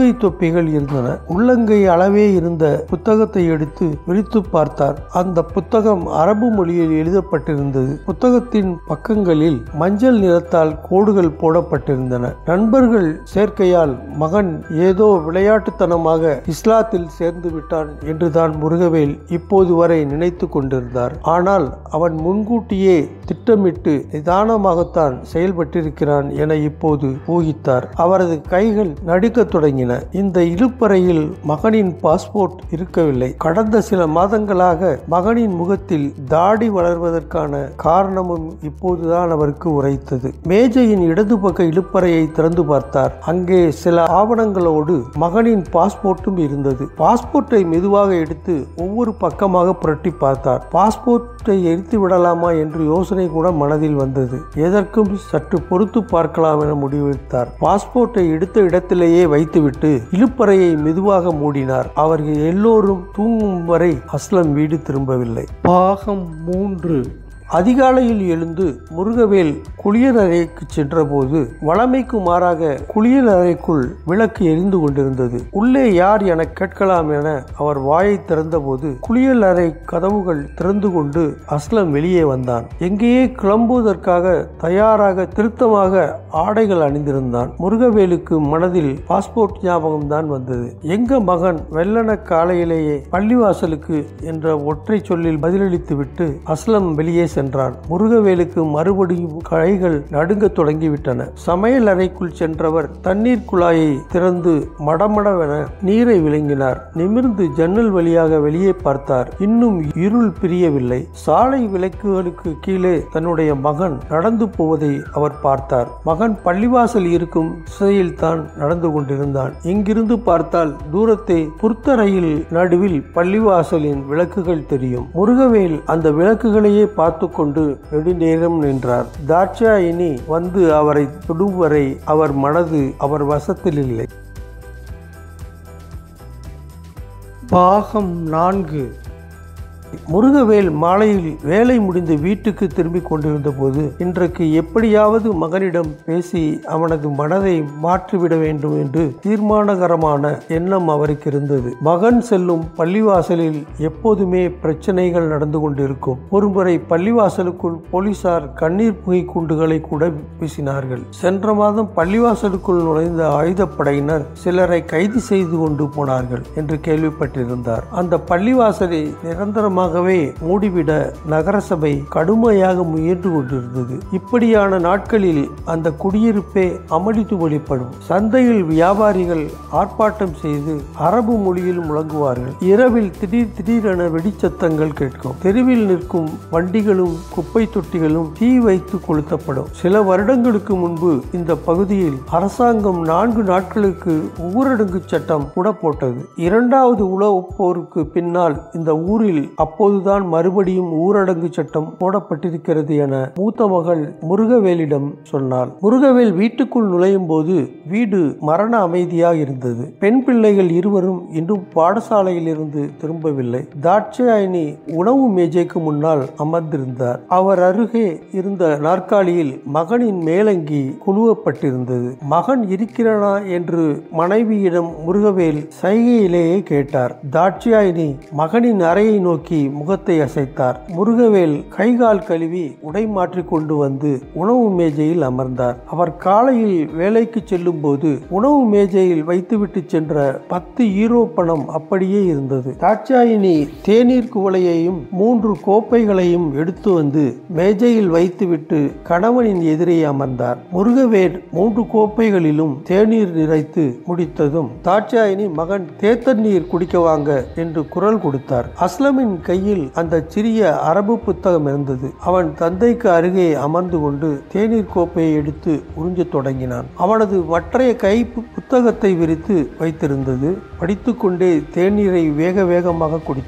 குறுகை தொப்பிகள் இருந்தன உள்ளங்கை அளவே இருந்த புத்தகத்தை எடுத்து விரித்து பார்த்தார் அந்த புத்தகம் அரபு மொழியில் எழுதப்பட்டிருந்தது புத்தகத்தின் பக்கங்களில் மஞ்சள் நிறத்தால் கோடுகள் போடப்பட்டிருந்தன நண்பர்கள் சேர்க்கையால் மகன் ஏதோ விளையாட்டுத்தனமாக இஸ்லாத்தில் சேர்ந்து விட்டான் என்றுதான் முருகவேல் இப்போது வரை நினைத்து கொண்டிருந்தார் ஆனால் அவன் முன்கூட்டியே திட்டமிட்டு நிதானமாகத்தான் செயல்பட்டிருக்கிறான் என இப்போது ஊகித்தார் அவரது கைகள் நடுக்கத் தொடங்கின இந்த இழுப்பறையில் மகனின் பாஸ்போர்ட் இருக்கவில்லை கடந்த சில மாதங்களாக மகனின் முகத்தில் தாடி வளர்வதற்கான காரணமும் இப்போதுதான் அவருக்கு உரைத்தது மேஜையின் இடது பக்க இழுப்பறையை திறந்து பார்த்தார் அங்கே சில ஆவணங்களோடு மகனின் பாஸ்போர்ட்டும் இருந்தது பாஸ்போர்ட்டை மெதுவாக எடுத்து ஒவ்வொரு பக்கமாக புரட்டி பார்த்தார் பாஸ்போர்ட்டை எரித்து விடலாமா என்று யோசனை கூட மனதில் வந்தது எதற்கும் சற்று பொறுத்து பார்க்கலாம் என முடிவெடுத்தார் பாஸ்போர்ட்டை எடுத்த இடத்திலேயே வைத்துவிட்டு இழுப்பறையை மெதுவாக மூடினார் அவர்கள் எல்லோரும் தூங்கும் வரை அஸ்லம் வீடு திரும்பவில்லை பாகம் மூன்று அதிகாலையில் எழுந்து முருகவேல் குளியல் அறைக்கு சென்றபோது வளமைக்கு மாறாக குளியல் அறைக்குள் விளக்கு எரிந்து கொண்டிருந்தது உள்ளே யார் என கேட்கலாம் என அவர் வாயை திறந்தபோது குளியல் அறை கதவுகள் திறந்து கொண்டு அஸ்லம் வெளியே வந்தான் எங்கேயே கிளம்புவதற்காக தயாராக திருத்தமாக ஆடைகள் அணிந்திருந்தான் முருகவேலுக்கு மனதில் பாஸ்போர்ட் ஞாபகம் தான் வந்தது எங்க மகன் வெள்ளன காலையிலேயே பள்ளிவாசலுக்கு என்ற ஒற்றை சொல்லில் பதிலளித்து விட்டு அஸ்லம் வெளியே சென்றான் முருகவேலுக்கு மறுபடியும் கைகள் நடுங்கத் தொடங்கிவிட்டன சமையல் அறைக்குள் சென்றவர் தண்ணீர் குழாயை திறந்து மடமடவென நீரை விளங்கினார் நிமிர்ந்து ஜன்னல் வழியாக வெளியே பார்த்தார் இன்னும் இருள் பிரியவில்லை சாலை விளக்குகளுக்கு கீழே தன்னுடைய மகன் நடந்து போவதை அவர் பார்த்தார் மகன் பள்ளிவாசல் இருக்கும் திசையில் தான் நடந்து கொண்டிருந்தான் இங்கிருந்து பார்த்தால் தூரத்தை புர்த்தரையில் நடுவில் பள்ளிவாசலின் விளக்குகள் தெரியும் முருகவேல் அந்த விளக்குகளையே பார்த்து கொண்டு நெடுநேரம் நின்றார் தாட்சாயினி வந்து அவரை தொடும் வரை அவர் மனது அவர் வசத்தில் இல்லை பாகம் நான்கு முருகவேல் மாலையில் வேலை முடிந்து வீட்டுக்கு திரும்பிக் கொண்டிருந்த போது இன்றைக்கு எப்படியாவது மகனிடம் பேசி அவனது மனதை மாற்றிவிட வேண்டும் என்று தீர்மானகரமான எண்ணம் அவருக்கு இருந்தது மகன் செல்லும் பள்ளிவாசலில் எப்போதுமே பிரச்சனைகள் நடந்து கொண்டிருக்கும் ஒருமுறை பள்ளிவாசலுக்குள் போலீசார் கண்ணீர் புகை குண்டுகளை கூட வீசினார்கள் சென்ற மாதம் பள்ளிவாசலுக்குள் நுழைந்த ஆயுதப்படையினர் சிலரை கைது செய்து கொண்டு போனார்கள் என்று கேள்விப்பட்டிருந்தார் அந்த பள்ளிவாசலை நிரந்தரமாக சுத்தமாகவே மூடிவிட நகரசபை கடுமையாக முயன்று கொண்டிருந்தது இப்படியான நாட்களில் அந்த குடியிருப்பே அமளி துமளிப்படும் சந்தையில் வியாபாரிகள் ஆர்ப்பாட்டம் செய்து அரபு மொழியில் முழங்குவார்கள் இரவில் திடீர் திடீரென வெடிச்சத்தங்கள் கேட்கும் தெருவில் நிற்கும் வண்டிகளும் குப்பை தொட்டிகளும் தீ வைத்து கொளுத்தப்படும் சில வருடங்களுக்கு முன்பு இந்த பகுதியில் அரசாங்கம் நான்கு நாட்களுக்கு ஊரடங்கு சட்டம் கூட போட்டது இரண்டாவது உலகப் போருக்கு பின்னால் இந்த ஊரில் அப்போதுதான் மறுபடியும் ஊரடங்கு சட்டம் போடப்பட்டிருக்கிறது என மூத்த மகள் முருகவேலிடம் சொன்னாள் முருகவேல் வீட்டுக்குள் நுழையும் போது வீடு மரண அமைதியாக இருந்தது பெண் பிள்ளைகள் இருவரும் இன்னும் பாடசாலையில் இருந்து திரும்பவில்லை தாட்சாயினி உணவு மேஜைக்கு முன்னால் அமர்ந்திருந்தார் அவர் அருகே இருந்த நாற்காலியில் மகனின் மேலங்கி குழுவப்பட்டிருந்தது மகன் இருக்கிறானா என்று மனைவியிடம் முருகவேல் சைகையிலேயே கேட்டார் தாட்சாயினி மகனின் அறையை நோக்கி முகத்தை அசைத்தார் முருகவேல் கைகால் கழுவி உடை மாற்றிக் கொண்டு வந்து உணவு மேஜையில் அமர்ந்தார் அவர் காலையில் வேலைக்கு செல்லும் போது உணவு மேஜையில் வைத்துவிட்டு சென்ற பத்து ஈரோ பணம் அப்படியே இருந்தது தாட்சாயினி தேநீர் குவளையையும் மூன்று கோப்பைகளையும் எடுத்து வந்து மேஜையில் வைத்துவிட்டு கணவனின் எதிரே அமர்ந்தார் முருகவேல் மூன்று கோப்பைகளிலும் தேநீர் நிறைத்து முடித்ததும் தாட்சாயினி மகன் தேத்தண்ணீர் குடிக்க வாங்க என்று குரல் கொடுத்தார் அஸ்லமின் கையில் அந்த சிறிய அரபு புத்தகம் இருந்தது அவன் தந்தைக்கு அருகே அமர்ந்து கொண்டு தேநீர் கோப்பையை எடுத்து உறிஞ்சத் தொடங்கினான் அவனது மற்றைய கை பு- புத்தகத்தை விரித்து வைத்திருந்தது படித்துக்கொண்டே தேநீரை வேக வேகமாக குடித்தான்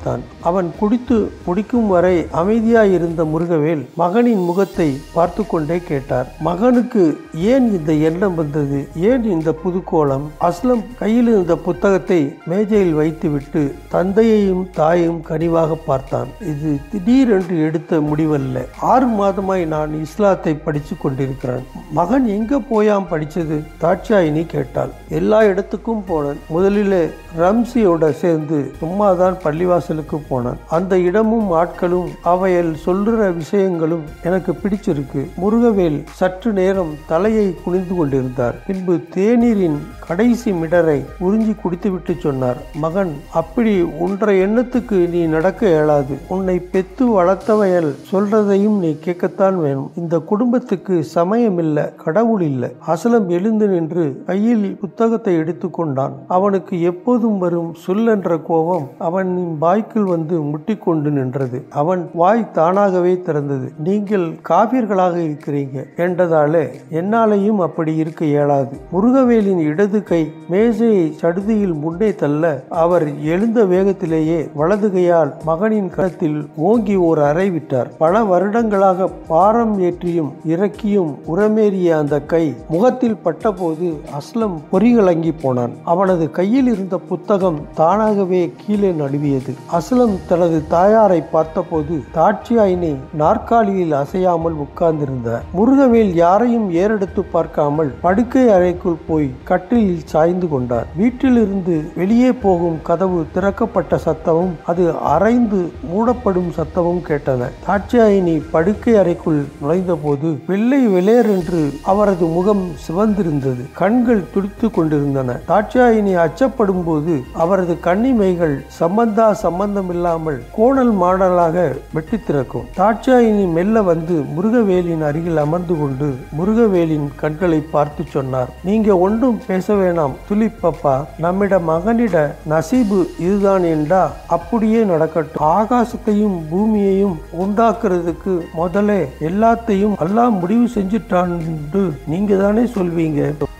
அவன் குடித்து முடிக்கும் வரை அமைதியாயிருந்த முருகவேல் மகனின் முகத்தை பார்த்து கொண்டே கேட்டார் மகனுக்கு ஏன் இந்த எண்ணம் வந்தது ஏன் இந்த புதுக்கோலம் அஸ்லம் கையில் இருந்த புத்தகத்தை மேஜையில் வைத்துவிட்டு தந்தையையும் தாயையும் கனிவாக பார்த்தான் இது திடீரென்று எடுத்த முடிவல்ல ஆறு மாதமாய் நான் இஸ்லாத்தை படித்து கொண்டிருக்கிறேன் மகன் எங்க போயாம் படிச்சது தாட்சாயினி கேட்டாள் எல்லா இடத்துக்கும் போனேன் முதலில் ரம்சியோட சேர்ந்து சும்மாதான் பள்ளிவாசலுக்கு போனான் அந்த இடமும் ஆட்களும் அவையில் சொல்லுற விஷயங்களும் எனக்கு பிடிச்சிருக்கு முருகவேல் சற்று நேரம் தலையை குனிந்து கொண்டிருந்தார் பின்பு தேநீரின் கடைசி மிடரை உறிஞ்சி குடித்துவிட்டு சொன்னார் மகன் அப்படி உன்ற எண்ணத்துக்கு நீ நடக்க இயலாது உன்னை பெத்து வளர்த்தவையல் சொல்றதையும் நீ கேட்கத்தான் வேணும் இந்த குடும்பத்துக்கு சமயம் இல்ல கடவுள் இல்ல அசலம் எழுந்து நின்று கையில் புத்தகத்தை எடுத்துக்கொண்டான் அவனுக்கு எப்போதும் வரும் சொல் என்ற கோபம் அவனின் வாய்க்குள் வந்து முட்டிக்கொண்டு நின்றது அவன் வாய் தானாகவே திறந்தது நீங்கள் காவியர்களாக இருக்கிறீங்க என்றதாலே என்னாலையும் அப்படி இருக்க இயலாது முருகவேலின் இடது கை மேசையை சடுதியில் முன்னே தள்ள அவர் எழுந்த வேகத்திலேயே வலது கையால் மகனின் கரத்தில் ஓங்கி ஓர் அறை விட்டார் பல வருடங்களாக பாரம் ஏற்றியும் இறக்கியும் உரமேறிய அந்த கை முகத்தில் பட்டபோது அஸ்லம் பொறிகளங்கி போனான் அவனது கையில் இருந்த புத்தகம் தானாகவே கீழே நழுவியது அஸ்லம் தனது தாயாரை பார்த்தபோது தாட்சியாயினி நாற்காலியில் அசையாமல் உட்கார்ந்திருந்தார் முருகவேல் யாரையும் ஏறெடுத்து பார்க்காமல் படுக்கை அறைக்குள் போய் கட்டிலில் சாய்ந்து கொண்டார் வீட்டிலிருந்து வெளியே போகும் கதவு திறக்கப்பட்ட சத்தமும் அது அரைந்து மூடப்படும் சத்தமும் கேட்டன தாட்சியாயினி படுக்கை அறைக்குள் நுழைந்தபோது வெள்ளை வெளேர் என்று அவரது முகம் சிவந்திருந்தது கண்கள் துடித்து கொண்டிருந்தன தாட்சியாயினி அச்சப்படும் போது அவரது கண்ணிமைகள் சம்பந்தா சம்பந்தம் இல்லாமல் கோணல் மாடலாக வெட்டி திறக்கும் தாட்சாயினி மெல்ல வந்து முருகவேலின் அருகில் அமர்ந்து கொண்டு முருகவேலின் கண்களை பார்த்து சொன்னார் நீங்க ஒன்றும் பேச வேணாம் துலிப் பப்பா நம்மிட மகனிட நசீபு இதுதான் என்றா அப்படியே நடக்கட்டும் ஆகாசத்தையும் பூமியையும் உண்டாக்குறதுக்கு முதல்ல எல்லாத்தையும் எல்லாம் முடிவு செஞ்சுட்டான் நீங்க தானே சொல்வீங்க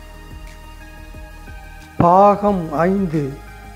பாகம் ஐந்து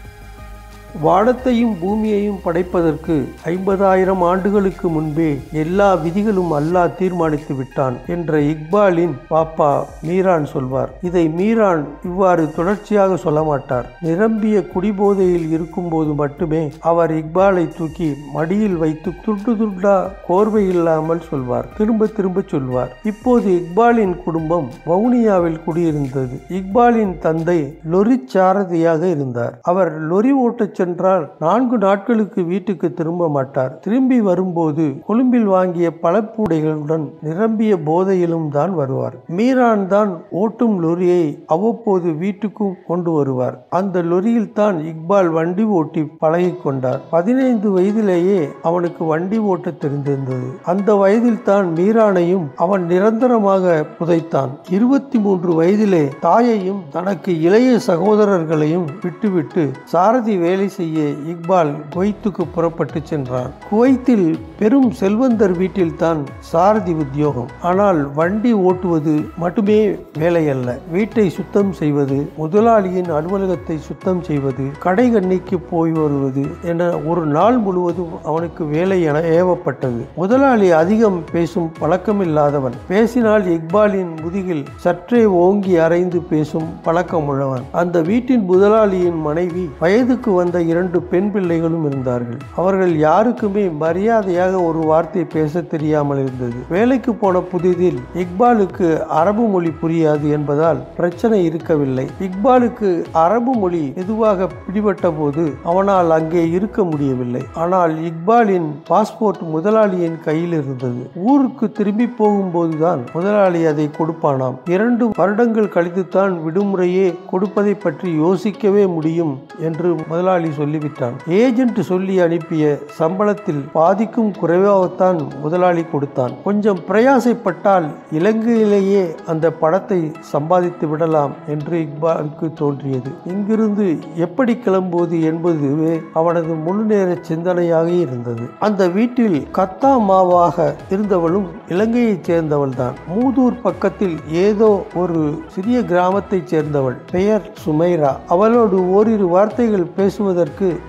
வானத்தையும் பூமியையும் படைப்பதற்கு ஐம்பதாயிரம் ஆண்டுகளுக்கு முன்பே எல்லா விதிகளும் அல்லாஹ் தீர்மானித்து விட்டான் என்ற இக்பாலின் பாப்பா மீரான் சொல்வார் இதை மீரான் இவ்வாறு தொடர்ச்சியாக சொல்ல மாட்டார் நிரம்பிய குடிபோதையில் இருக்கும்போது மட்டுமே அவர் இக்பாலை தூக்கி மடியில் வைத்து துண்டு துண்டா கோர்வை இல்லாமல் சொல்வார் திரும்ப திரும்ப சொல்வார் இப்போது இக்பாலின் குடும்பம் வவுனியாவில் குடியிருந்தது இக்பாலின் தந்தை லொரி சாரதியாக இருந்தார் அவர் லொரி ஓட்டச் சென்றால் நான்கு நாட்களுக்கு வீட்டுக்கு திரும்ப மாட்டார் திரும்பி வரும்போது கொழும்பில் வாங்கிய பழப்பூடைகளுடன் நிரம்பிய போதையிலும் தான் வருவார் மீரான் தான் ஓட்டும் லொரியை அவ்வப்போது வீட்டுக்கும் கொண்டு வருவார் அந்த லொரியில் தான் இக்பால் வண்டி ஓட்டி பழகிக் கொண்டார் பதினைந்து வயதிலேயே அவனுக்கு வண்டி ஓட்ட தெரிந்திருந்தது அந்த வயதில் தான் மீரானையும் அவன் நிரந்தரமாக புதைத்தான் இருபத்தி மூன்று வயதிலே தாயையும் தனக்கு இளைய சகோதரர்களையும் விட்டுவிட்டு சாரதி வேலை செய்ய இக்பால் குவைத்துக்கு புறப்பட்டு சென்றான் குவைத்தில் பெரும் செல்வந்தர் வீட்டில் தான் சாரதி உத்தியோகம் ஆனால் வண்டி ஓட்டுவது மட்டுமே வேலை அல்ல வீட்டை சுத்தம் செய்வது முதலாளியின் அலுவலகத்தை சுத்தம் செய்வது கடை கண்ணிக்கு போய் வருவது என ஒரு நாள் முழுவதும் அவனுக்கு வேலை என ஏவப்பட்டது முதலாளி அதிகம் பேசும் பழக்கமில்லாதவன் பேசினால் இக்பாலின் முதுகில் சற்றே ஓங்கி அரைந்து பேசும் பழக்கமுள்ளவன் அந்த வீட்டின் முதலாளியின் மனைவி வயதுக்கு வந்த இரண்டு பெண் பிள்ளைகளும் இருந்தார்கள் அவர்கள் யாருக்குமே மரியாதையாக ஒரு வார்த்தை பேச தெரியாமல் இருந்தது வேலைக்கு போன புதிதில் இக்பாலுக்கு அரபு மொழி புரியாது என்பதால் பிரச்சனை இருக்கவில்லை இக்பாலுக்கு அரபு மொழி எதுவாக பிடிபட்ட போது அவனால் அங்கே இருக்க முடியவில்லை ஆனால் இக்பாலின் பாஸ்போர்ட் முதலாளியின் கையில் இருந்தது ஊருக்கு திரும்பி போகும்போதுதான் முதலாளி அதை கொடுப்பானாம் இரண்டு வருடங்கள் கழித்துத்தான் விடுமுறையே கொடுப்பதை பற்றி யோசிக்கவே முடியும் என்று முதலாளி சொல்லிவிட்டான் ஏஜென்ட் சொல்லி அனுப்பிய சம்பளத்தில் பாதிக்கும் குறைவாகத்தான் முதலாளி கொடுத்தான் கொஞ்சம் பிரயாசைப்பட்டால் இலங்கையிலேயே அந்த படத்தை சம்பாதித்து விடலாம் என்று இக்பாலுக்கு தோன்றியது இங்கிருந்து எப்படி கிளம்புவது என்பதுவே அவனது முழு நேர சிந்தனையாக இருந்தது அந்த வீட்டில் கத்தா மாவாக இருந்தவளும் இலங்கையைச் சேர்ந்தவள் தான் மூதூர் பக்கத்தில் ஏதோ ஒரு சிறிய கிராமத்தைச் சேர்ந்தவள் பெயர் சுமைரா அவளோடு ஓரிரு வார்த்தைகள் பேசுவதற்கு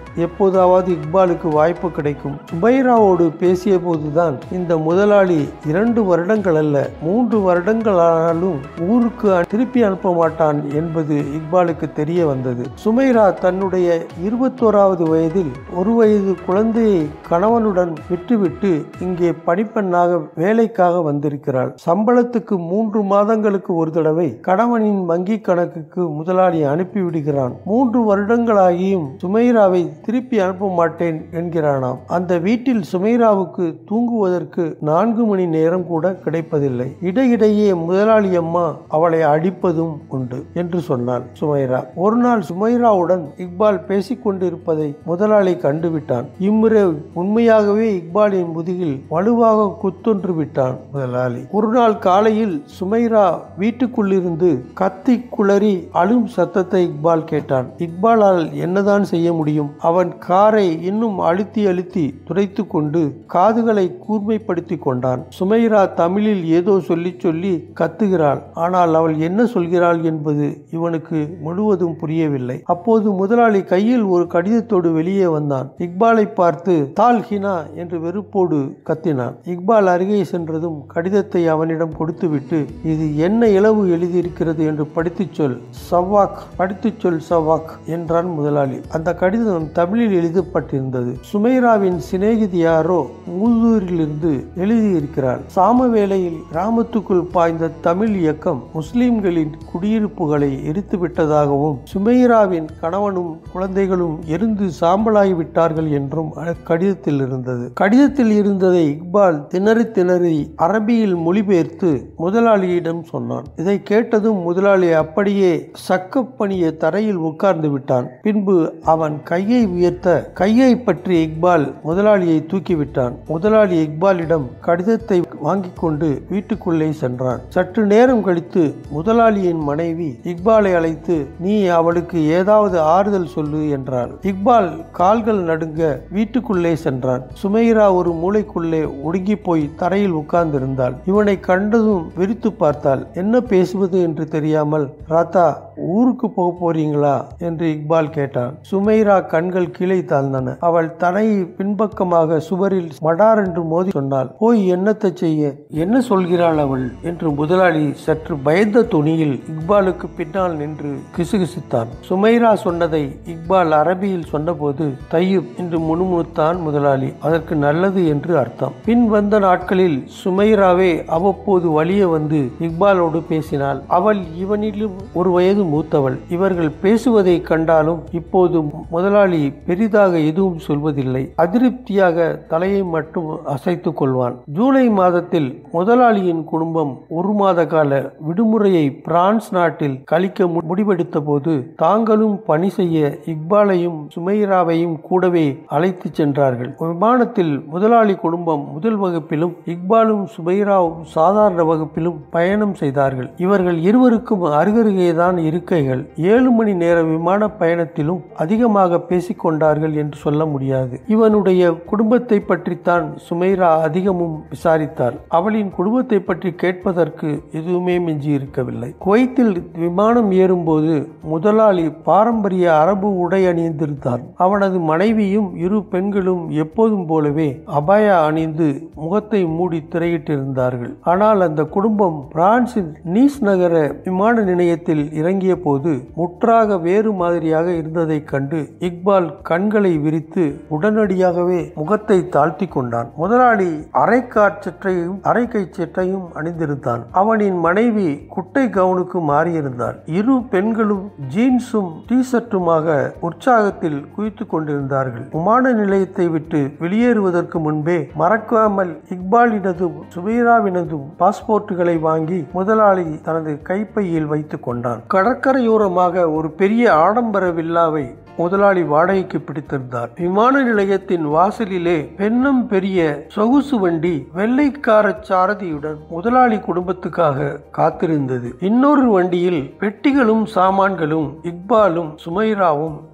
எப்போதாவது இக்பாலுக்கு வாய்ப்பு கிடைக்கும் சுபைராவோடு பேசிய போதுதான் இந்த முதலாளி இரண்டு வருடங்கள் அல்ல மூன்று வருடங்களானாலும் ஊருக்கு திருப்பி அனுப்ப மாட்டான் என்பது இக்பாலுக்கு தெரிய வந்தது சுமைரா தன்னுடைய இருபத்தோராவது வயதில் ஒரு வயது குழந்தையை கணவனுடன் விட்டுவிட்டு இங்கே பணிப்பெண்ணாக வேலைக்காக வந்திருக்கிறாள் சம்பளத்துக்கு மூன்று மாதங்களுக்கு ஒரு தடவை கணவனின் வங்கி கணக்குக்கு முதலாளி அனுப்பிவிடுகிறான் மூன்று வருடங்களாகியும் சுமைராவை திருப்பி அனுப்ப மாட்டேன் என்கிறானாம் அந்த வீட்டில் சுமைராவுக்கு தூங்குவதற்கு நான்கு மணி நேரம் கூட கிடைப்பதில்லை இடையிடையே முதலாளி அம்மா அவளை அடிப்பதும் உண்டு என்று சொன்னாள் சுமைரா ஒரு நாள் சுமைராவுடன் இக்பால் பேசிக் கொண்டிருப்பதை முதலாளி கண்டுவிட்டான் இம்முறை உண்மையாகவே இக்பாலின் முதுகில் வலுவாக குத்தொன்று விட்டான் முதலாளி ஒரு நாள் காலையில் சுமைரா வீட்டுக்குள்ளிருந்து கத்தி குளறி அழும் சத்தத்தை இக்பால் கேட்டான் இக்பாலால் என்னதான் செய்ய முடியும் அவன் காரை இன்னும் அழுத்தி அழுத்தி துடைத்து கொண்டு காதுகளை கூர்மைப்படுத்தி கொண்டான் சுமைரா தமிழில் ஏதோ சொல்லி சொல்லி கத்துகிறாள் ஆனால் அவள் என்ன சொல்கிறாள் என்பது இவனுக்கு முழுவதும் புரியவில்லை அப்போது முதலாளி கையில் ஒரு கடிதத்தோடு வெளியே வந்தான் இக்பாலை பார்த்து தால் ஹினா என்று வெறுப்போடு கத்தினான் இக்பால் அருகே சென்றதும் கடிதத்தை அவனிடம் கொடுத்துவிட்டு இது என்ன இளவு எழுதியிருக்கிறது என்று படித்துச் சொல் சவாக் படித்துச் சொல் சவாக் என்றான் முதலாளி அந்த கடிதம் தமிழில் எழுதப்பட்டிருந்தது சுமைராவின் சிநேகிதி யாரோ மூதூரிலிருந்து எழுதியிருக்கிறாள் சாமவேளையில் கிராமத்துக்குள் பாய்ந்த தமிழ் இயக்கம் முஸ்லிம்களின் குடியிருப்புகளை எரித்து விட்டதாகவும் சுமைராவின் கணவனும் குழந்தைகளும் எரிந்து சாம்பலாகி விட்டார்கள் என்றும் கடிதத்தில் இருந்தது கடிதத்தில் இருந்ததை இக்பால் திணறி திணறி அரபியில் மொழிபெயர்த்து முதலாளியிடம் சொன்னான் இதை கேட்டதும் முதலாளி அப்படியே சக்கப்பணிய தரையில் உட்கார்ந்து விட்டான் பின்பு அவன் கையை உயர்த்த கையை பற்றி இக்பால் முதலாளியை தூக்கிவிட்டான் முதலாளி இக்பாலிடம் கடிதத்தை வாங்கிக் கொண்டு வீட்டுக்குள்ளே சென்றான் சற்று நேரம் கழித்து முதலாளியின் மனைவி இக்பாலை அழைத்து நீ அவளுக்கு ஏதாவது ஆறுதல் சொல்லு என்றாள் இக்பால் கால்கள் நடுங்க வீட்டுக்குள்ளே சென்றான் சுமைரா ஒரு மூளைக்குள்ளே ஒடுங்கி போய் தரையில் உட்கார்ந்திருந்தாள் இவனை கண்டதும் விரித்து பார்த்தாள் என்ன பேசுவது என்று தெரியாமல் ராத்தா ஊருக்கு போக போறீங்களா என்று இக்பால் கேட்டான் சுமைரா கண்கள் கீழே தாழ்ந்தன அவள் தலை பின்பக்கமாக சுவரில் மடார் என்று மோதி சொன்னாள் போய் என்னத்தை செய்ய என்ன சொல்கிறாள் அவள் என்று முதலாளி சற்று பயந்த துணியில் இக்பாலுக்கு பின்னால் நின்று கிசுகிசுத்தான் சுமைரா சொன்னதை இக்பால் அரபியில் சொன்னபோது தையுப் என்று முணுமுணுத்தான் முதலாளி அதற்கு நல்லது என்று அர்த்தம் பின் வந்த நாட்களில் சுமைராவே அவ்வப்போது வழிய வந்து இக்பாலோடு பேசினாள் அவள் இவனிலும் ஒரு வயது மூத்தவள் இவர்கள் பேசுவதை கண்டாலும் இப்போது முதலாளி பெரிதாக எதுவும் சொல்வதில்லை அதிருப்தியாக தலையை மட்டும் அசைத்துக் கொள்வான் ஜூலை மாதத்தில் முதலாளியின் குடும்பம் ஒரு மாத கால விடுமுறையை பிரான்ஸ் நாட்டில் கழிக்க முடிவெடுத்த போது தாங்களும் பணி செய்ய இக்பாலையும் சுமைராவையும் கூடவே அழைத்து சென்றார்கள் விமானத்தில் முதலாளி குடும்பம் முதல் வகுப்பிலும் இக்பாலும் சுமைராவும் சாதாரண வகுப்பிலும் பயணம் செய்தார்கள் இவர்கள் இருவருக்கும் அருகருகேதான் இருக்கைகள் ஏழு மணி நேர விமான பயணத்திலும் அதிகமாக பேசிக்கொண்டார்கள் என்று சொல்ல முடியாது இவனுடைய குடும்பத்தை பற்றித்தான் சுமைரா அதிகமும் விசாரித்தாள் அவளின் குடும்பத்தை பற்றி கேட்பதற்கு எதுவுமே மிஞ்சி இருக்கவில்லை குவைத்தில் விமானம் ஏறும்போது முதலாளி பாரம்பரிய அரபு உடை அணிந்திருந்தான் அவனது மனைவியும் இரு பெண்களும் எப்போதும் போலவே அபாயா அணிந்து முகத்தை மூடி திரையிட்டிருந்தார்கள் ஆனால் அந்த குடும்பம் பிரான்சின் நீஸ் நகர விமான நிலையத்தில் இறங்கிய போது முற்றாக வேறு மாதிரியாக இருந்ததைக் கண்டு இக்பால் கண்களை விரித்து உடனடியாகவே முகத்தை தாழ்த்தி கொண்டான் முதலாளி அரைக்காற் சற்றையும் அரைக்கை சட்டையும் அணிந்திருந்தான் அவனின் மனைவி குட்டை கவுனுக்கு மாறியிருந்தார் இரு பெண்களும் ஜீன்ஸும் டி ஷர்ட்டுமாக உற்சாகத்தில் குவித்து கொண்டிருந்தார்கள் விமான நிலையத்தை விட்டு வெளியேறுவதற்கு முன்பே மறக்காமல் இக்பாலினதும் சுபீராவினதும் பாஸ்போர்ட்டுகளை வாங்கி முதலாளி தனது கைப்பையில் வைத்துக் கொண்டான் கடற்கரையோரமாக ஒரு பெரிய ஆடம்பர வில்லாவை முதலாளி வாடகைக்கு பிடித்திருந்தார் விமான நிலையத்தின் வாசலிலே பெண்ணும் பெரிய சொகுசு வண்டி வெள்ளைக்கார சாரதியுடன் முதலாளி குடும்பத்துக்காக காத்திருந்தது இன்னொரு வண்டியில் பெட்டிகளும் சாமான்களும் இக்பாலும் சுமைராவும்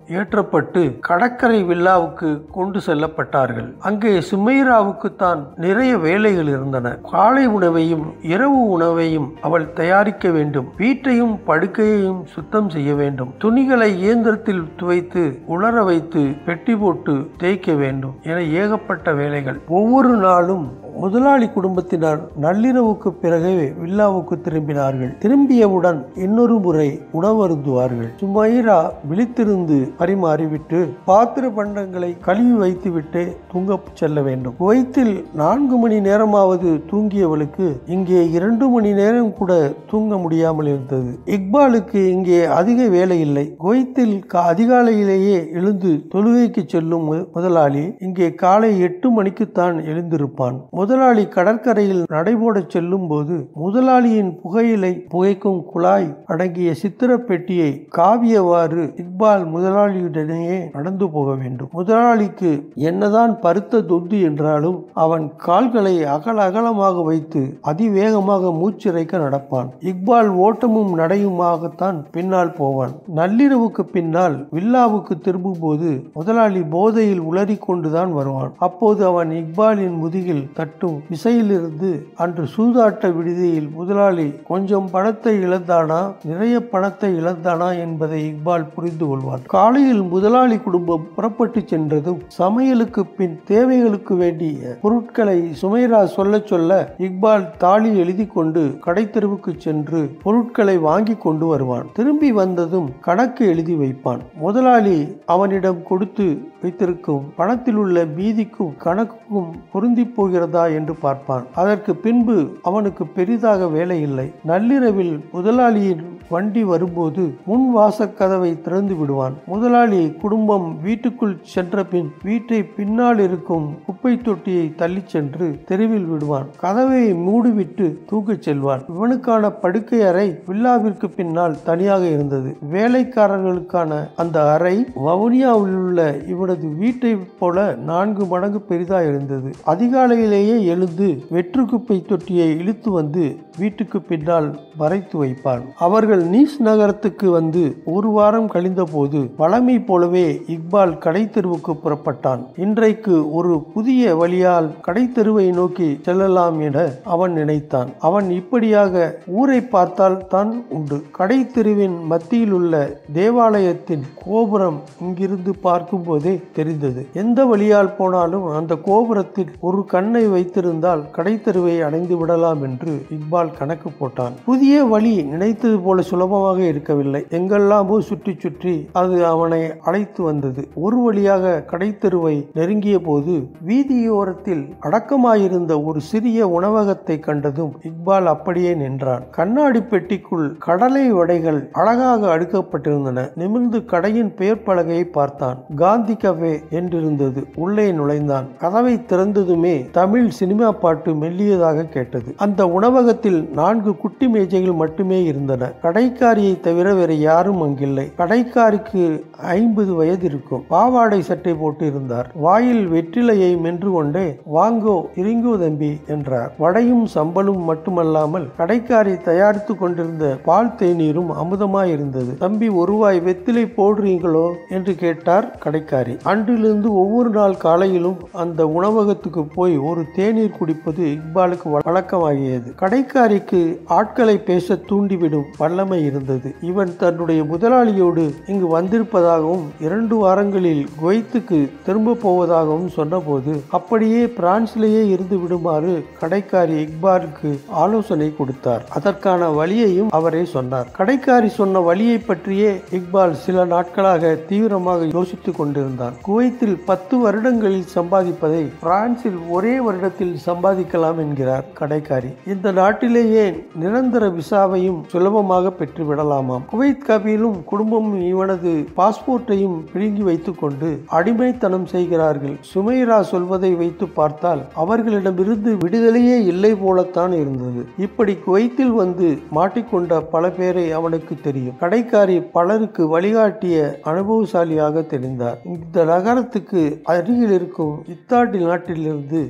ஏற்றப்பட்டு கடற்கரை வில்லாவுக்கு கொண்டு செல்லப்பட்டார்கள் அங்கே சுமைராவுக்கு தான் நிறைய வேலைகள் இருந்தன காலை உணவையும் இரவு உணவையும் அவள் தயாரிக்க வேண்டும் வீட்டையும் படுக்கையையும் சுத்தம் செய்ய வேண்டும் துணிகளை இயந்திரத்தில் துவைத்து உலர வைத்து பெட்டி போட்டு தேய்க்க வேண்டும் என ஏகப்பட்ட வேலைகள் ஒவ்வொரு நாளும் முதலாளி குடும்பத்தினர் நள்ளிரவுக்கு பிறகு வில்லாவுக்கு திரும்பினார்கள் திரும்பியவுடன் இன்னொரு முறை உணவருந்துவார்கள் சுமைரா விழித்திருந்து பரிமாறிவிட்டு பாத்திர பண்டங்களை கழுவி வைத்துவிட்டு தூங்க செல்ல வேண்டும் குவைத்தில் நான்கு மணி நேரமாவது தூங்கியவளுக்கு இங்கே இரண்டு மணி நேரம் கூட தூங்க முடியாமல் இருந்தது இக்பாலுக்கு இங்கே அதிக வேலை இல்லை குவைத்தில் அதிகாலையிலேயே எழுந்து தொழுகைக்கு செல்லும் முதலாளி இங்கே காலை எட்டு மணிக்குத்தான் எழுந்திருப்பான் முதலாளி கடற்கரையில் நடைபோட செல்லும் போது முதலாளியின் புகையிலை புகைக்கும் குழாய் அடங்கிய சித்திர பெட்டியை காவியவாறு இக்பால் முதலாளியுடனேயே நடந்து போக வேண்டும் முதலாளிக்கு என்னதான் பருத்த தொந்து என்றாலும் அவன் கால்களை அகல அகலமாக வைத்து அதிவேகமாக மூச்சிறைக்க நடப்பான் இக்பால் ஓட்டமும் நடையுமாகத்தான் பின்னால் போவான் நள்ளிரவுக்கு பின்னால் வில்லாவுக்கு திரும்பும் போது முதலாளி போதையில் உளறி கொண்டுதான் வருவான் அப்போது அவன் இக்பாலின் முதுகில் தட்டும் விசையிலிருந்து அன்று சூதாட்ட விடுதியில் முதலாளி கொஞ்சம் பணத்தை இழந்தானா நிறைய பணத்தை இழந்தானா என்பதை இக்பால் புரிந்து கொள்வான் காலையில் முதலாளி குடும்பம் புறப்பட்டு சென்றதும் சமையலுக்கு பின் தேவைகளுக்கு வேண்டிய பொருட்களை சுமைரா சொல்ல சொல்ல இக்பால் தாலி எழுதி கொண்டு கடைத்தெருவுக்கு சென்று பொருட்களை வாங்கி கொண்டு வருவான் திரும்பி வந்ததும் கணக்கு எழுதி வைப்பான் முதலாளி அவனிடம் கொடுத்து வைத்திருக்கும் பணத்தில் உள்ள மீதிக்கும் கணக்குக்கும் பொருந்தி போகிறதா என்று பார்ப்பான் அதற்கு பின்பு அவனுக்கு பெரிதாக வேலை இல்லை நள்ளிரவில் முதலாளியின் வண்டி வரும்போது முன் வாசக்கதவை திறந்து விடுவான் முதலாளி குடும்பம் வீட்டுக்குள் சென்ற பின் வீட்டை பின்னால் இருக்கும் குப்பை தொட்டியை தள்ளி சென்று தெருவில் விடுவான் கதவை மூடிவிட்டு தூக்கச் செல்வான் இவனுக்கான படுக்கை அறை வில்லாவிற்கு பின்னால் தனியாக இருந்தது வேலைக்காரர்களுக்கான அந்த அறை வவுனியாவில் உள்ள இவனது வீட்டை போல நான்கு மடங்கு பெரிதா இருந்தது அதிகாலையிலேயே எழுந்து வெற்று குப்பை தொட்டியை இழுத்து வந்து வீட்டுக்கு பின்னால் மறைத்து வைப்பான் அவர்கள் நீஸ் நகரத்துக்கு வந்து ஒரு வாரம் கழிந்த போது வளமை போலவே இக்பால் கடை தெருவுக்கு புறப்பட்டான் இன்றைக்கு ஒரு புதிய வழியால் கடை தெருவை நோக்கி செல்லலாம் என அவன் நினைத்தான் அவன் இப்படியாக ஊரை பார்த்தால் தான் உண்டு கடை தெருவின் மத்தியில் உள்ள தேவாலயத்தின் கோபுரம் இங்கிருந்து பார்க்கும் போதே தெரிந்தது எந்த வழியால் போனாலும் அந்த கோபுரத்தில் ஒரு கண்ணை வைத்திருந்தால் கடை தெருவை அடைந்து விடலாம் என்று இக்பால் கணக்கு போட்டான் புதிய வழி நினைத்தது போல சுலபமாக இருக்கவில்லை எங்கெல்லாமோ சுற்றி சுற்றி அது அவனை அழைத்து வந்தது ஒரு வழியாக கடை தெருவை நெருங்கிய போது வீதியோரத்தில் அடக்கமாயிருந்த ஒரு சிறிய உணவகத்தை கண்டதும் இக்பால் அப்படியே நின்றான் கண்ணாடி பெட்டிக்குள் கடலை வடைகள் அழகாக அடுக்கப்பட்டிருந்தன நிமிர்ந்து கடையின் பெயர் பலகையை பார்த்தான் காந்தி கஃபே என்றிருந்தது உள்ளே நுழைந்தான் கதவை திறந்ததுமே தமிழ் சினிமா பாட்டு மெல்லியதாக கேட்டது அந்த உணவகத்தில் நான்கு குட்டி மேஜைகள் மட்டுமே இருந்தன கடைக்காரியை தவிர வேறு யாரும் அங்கில்லை கடைக்காரிக்கு ஐம்பது வயது இருக்கும் பாவாடை சட்டை போட்டு இருந்தார் வாயில் வெற்றிலையை மென்று கொண்டே வாங்கோ இருங்கோ தம்பி என்றார் வடையும் சம்பலும் மட்டுமல்லாமல் கடைக்காரி தயாரித்து கொண்டிருந்த பால் தேநீரும் அமுதமாய் இருந்தது தம்பி ஒருவாய் வெத்திலை போடுறீங்களோ என்று கேட்டார் கடைக்காரி அன்றிலிருந்து ஒவ்வொரு நாள் காலையிலும் அந்த உணவகத்துக்கு போய் ஒரு தேநீர் குடிப்பது இக்பாலுக்கு வழக்கமாகியது கடைக்காரிக்கு ஆட்களை பேச தூண்டிவிடும் வல்லமை இருந்தது இவன் தன்னுடைய முதலாளியோடு இங்கு வந்திருப்பதாகவும் இரண்டு வாரங்களில் குவைத்துக்கு திரும்ப போவதாகவும் சொன்னபோது அப்படியே பிரான்சிலேயே இருந்து விடுமாறு கடைக்காரி இக்பாலுக்கு ஆலோசனை கொடுத்தார் அதற்கான வழியையும் அவரே சொன்னார் கடைக்காரி சொன்ன வழியை பற்றியே இக்பால் சில நாட்களாக தீவிரமாக யோசித்துக் கொண்டிருந்தான் குவைத்தில் பத்து வருடங்களில் சம்பாதிப்பதை பிரான்சில் ஒரே வருடத்தில் சம்பாதிக்கலாம் என்கிறார் கடைக்காரி இந்த நாட்டிலேயே நிரந்தர விசாவையும் சுலபமாக பெற்று விடலாமாம் குவைத் கபிலும் குடும்பமும் இவனது பாஸ்போர்ட்டையும் பிடுங்கி வைத்துக் கொண்டு அடிமைத்தனம் செய்கிறார்கள் சுமைரா சொல்வதை வைத்து பார்த்தால் அவர்களிடமிருந்து விடுதலையே இல்லை போலத்தான் இருந்தது இப்படி குவைத்தில் வந்து மாட்டிக்கொண்ட பல பேரை அவனுக்கு தெரியும் கடைக்காரி பலருக்கு வழிகாட்டிய அனுபவசாலியாக தெரிந்தார் இந்த நகரத்துக்கு அருகில் இருக்கும் இத்தாட்டி நாட்டிலிருந்து கிளம்பி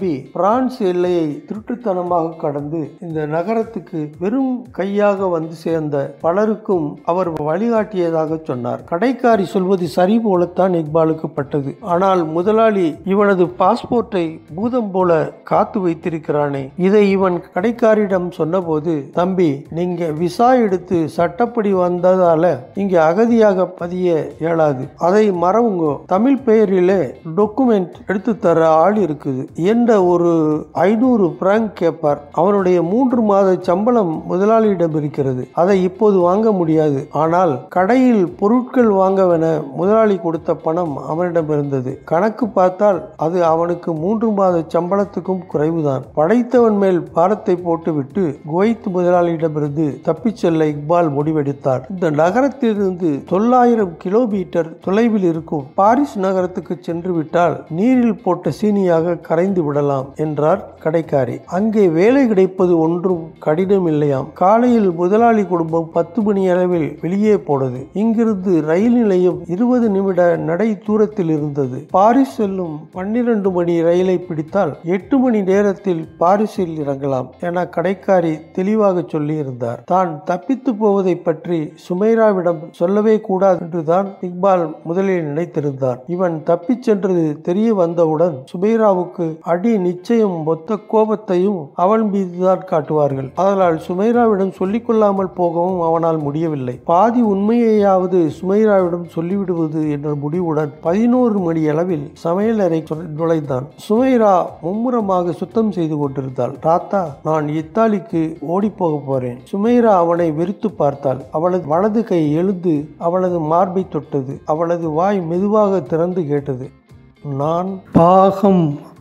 தம்பி பிரான்ஸ் எல்லையை திருட்டுத்தனமாக கடந்து இந்த நகரத்துக்கு வெறும் கையாக வந்து சேர்ந்த பலருக்கும் அவர் வழிகாட்டியதாக சொன்னார் கடைக்காரி சொல்வது சரி போலத்தான் இக்பாலுக்கு பட்டது ஆனால் முதலாளி இவனது பாஸ்போர்ட்டை பூதம் போல காத்து வைத்திருக்கிறானே இதை இவன் கடைக்காரிடம் சொன்னபோது தம்பி நீங்க விசா எடுத்து சட்டப்படி வந்ததால இங்க அகதியாக பதிய இயலாது அதை மறவுங்க தமிழ் பெயரிலே டாக்குமெண்ட் எடுத்து தர ஆள் இருக்குது என்ற ஒரு ஐநூறு பிராங்க் கேட்பார் அவனுடைய மூன்று மாத சம்பளம் முதலாளியிடம் இருக்கிறது அதை இப்போது வாங்க முடியாது ஆனால் கடையில் பொருட்கள் வாங்கவென முதலாளி கொடுத்த பணம் அவனிடம் இருந்தது கணக்கு பார்த்தால் அது அவனுக்கு மூன்று மாத சம்பளத்துக்கும் குறைவுதான் படைத்தவன் மேல் பாரத்தை போட்டுவிட்டு குவைத் முதலாளியிடமிருந்து தப்பிச் செல்ல இக்பால் முடிவெடுத்தார் இந்த நகரத்திலிருந்து தொள்ளாயிரம் கிலோமீட்டர் தொலைவில் இருக்கும் பாரிஸ் நகரத்துக்கு சென்று விட்டால் நீரில் போட்ட சீனியாக கரைந்து விடலாம் என்றார் கடைக்காரி அங்கே வேலை கிடைப்பது ஒன்றும் கடினம் இல்லையாம் காலையில் முதலாளி குடும்பம் பத்து மணி அளவில் வெளியே போனது இங்கிருந்து ரயில் நிலையம் இருபது நிமிட நடை தூரத்தில் இருந்தது பாரிஸ் செல்லும் பன்னிரண்டு மணி ரயிலை பிடித்தால் எட்டு மணி நேரத்தில் பாரிஸில் இறங்கலாம் என கடைக்காரி தெளிவாக சொல்லியிருந்தார் தான் தப்பித்து போவதை பற்றி சுமைராவிடம் சொல்லவே கூடாது என்றுதான் இக்பால் முதலில் நினைத்திருந்தார் இவன் தப்பிச் சென்றது தெரிய வந்தவுடன் சுமைராவுக்கு அடி நிச்சயம் மொத்த கோபத்தையும் அவன் மீதுதான் காட்டுவார்கள் அதனால் சுமைராவிடம் சொல்லிக் கொள்ளாமல் போகவும் அவனால் முடியவில்லை பாதி உண்மையையாவது சுமைராவிடம் சொல்லிவிடுவது என்ற முடிவுடன் பதினோரு மணி அளவில் சமையலறை நுழைந்தான் சுமைரா மும்முரமாக சுத்தம் செய்து கொண்டிருந்தாள் தாத்தா நான் இத்தாலிக்கு ஓடி போக போறேன் சுமைரா அவனை வெறுத்து பார்த்தாள் அவளது வலது கை எழுந்து அவளது மார்பை தொட்டது அவளது வாய் மெதுவாக திறந்து கேட்டது நான் பாகம்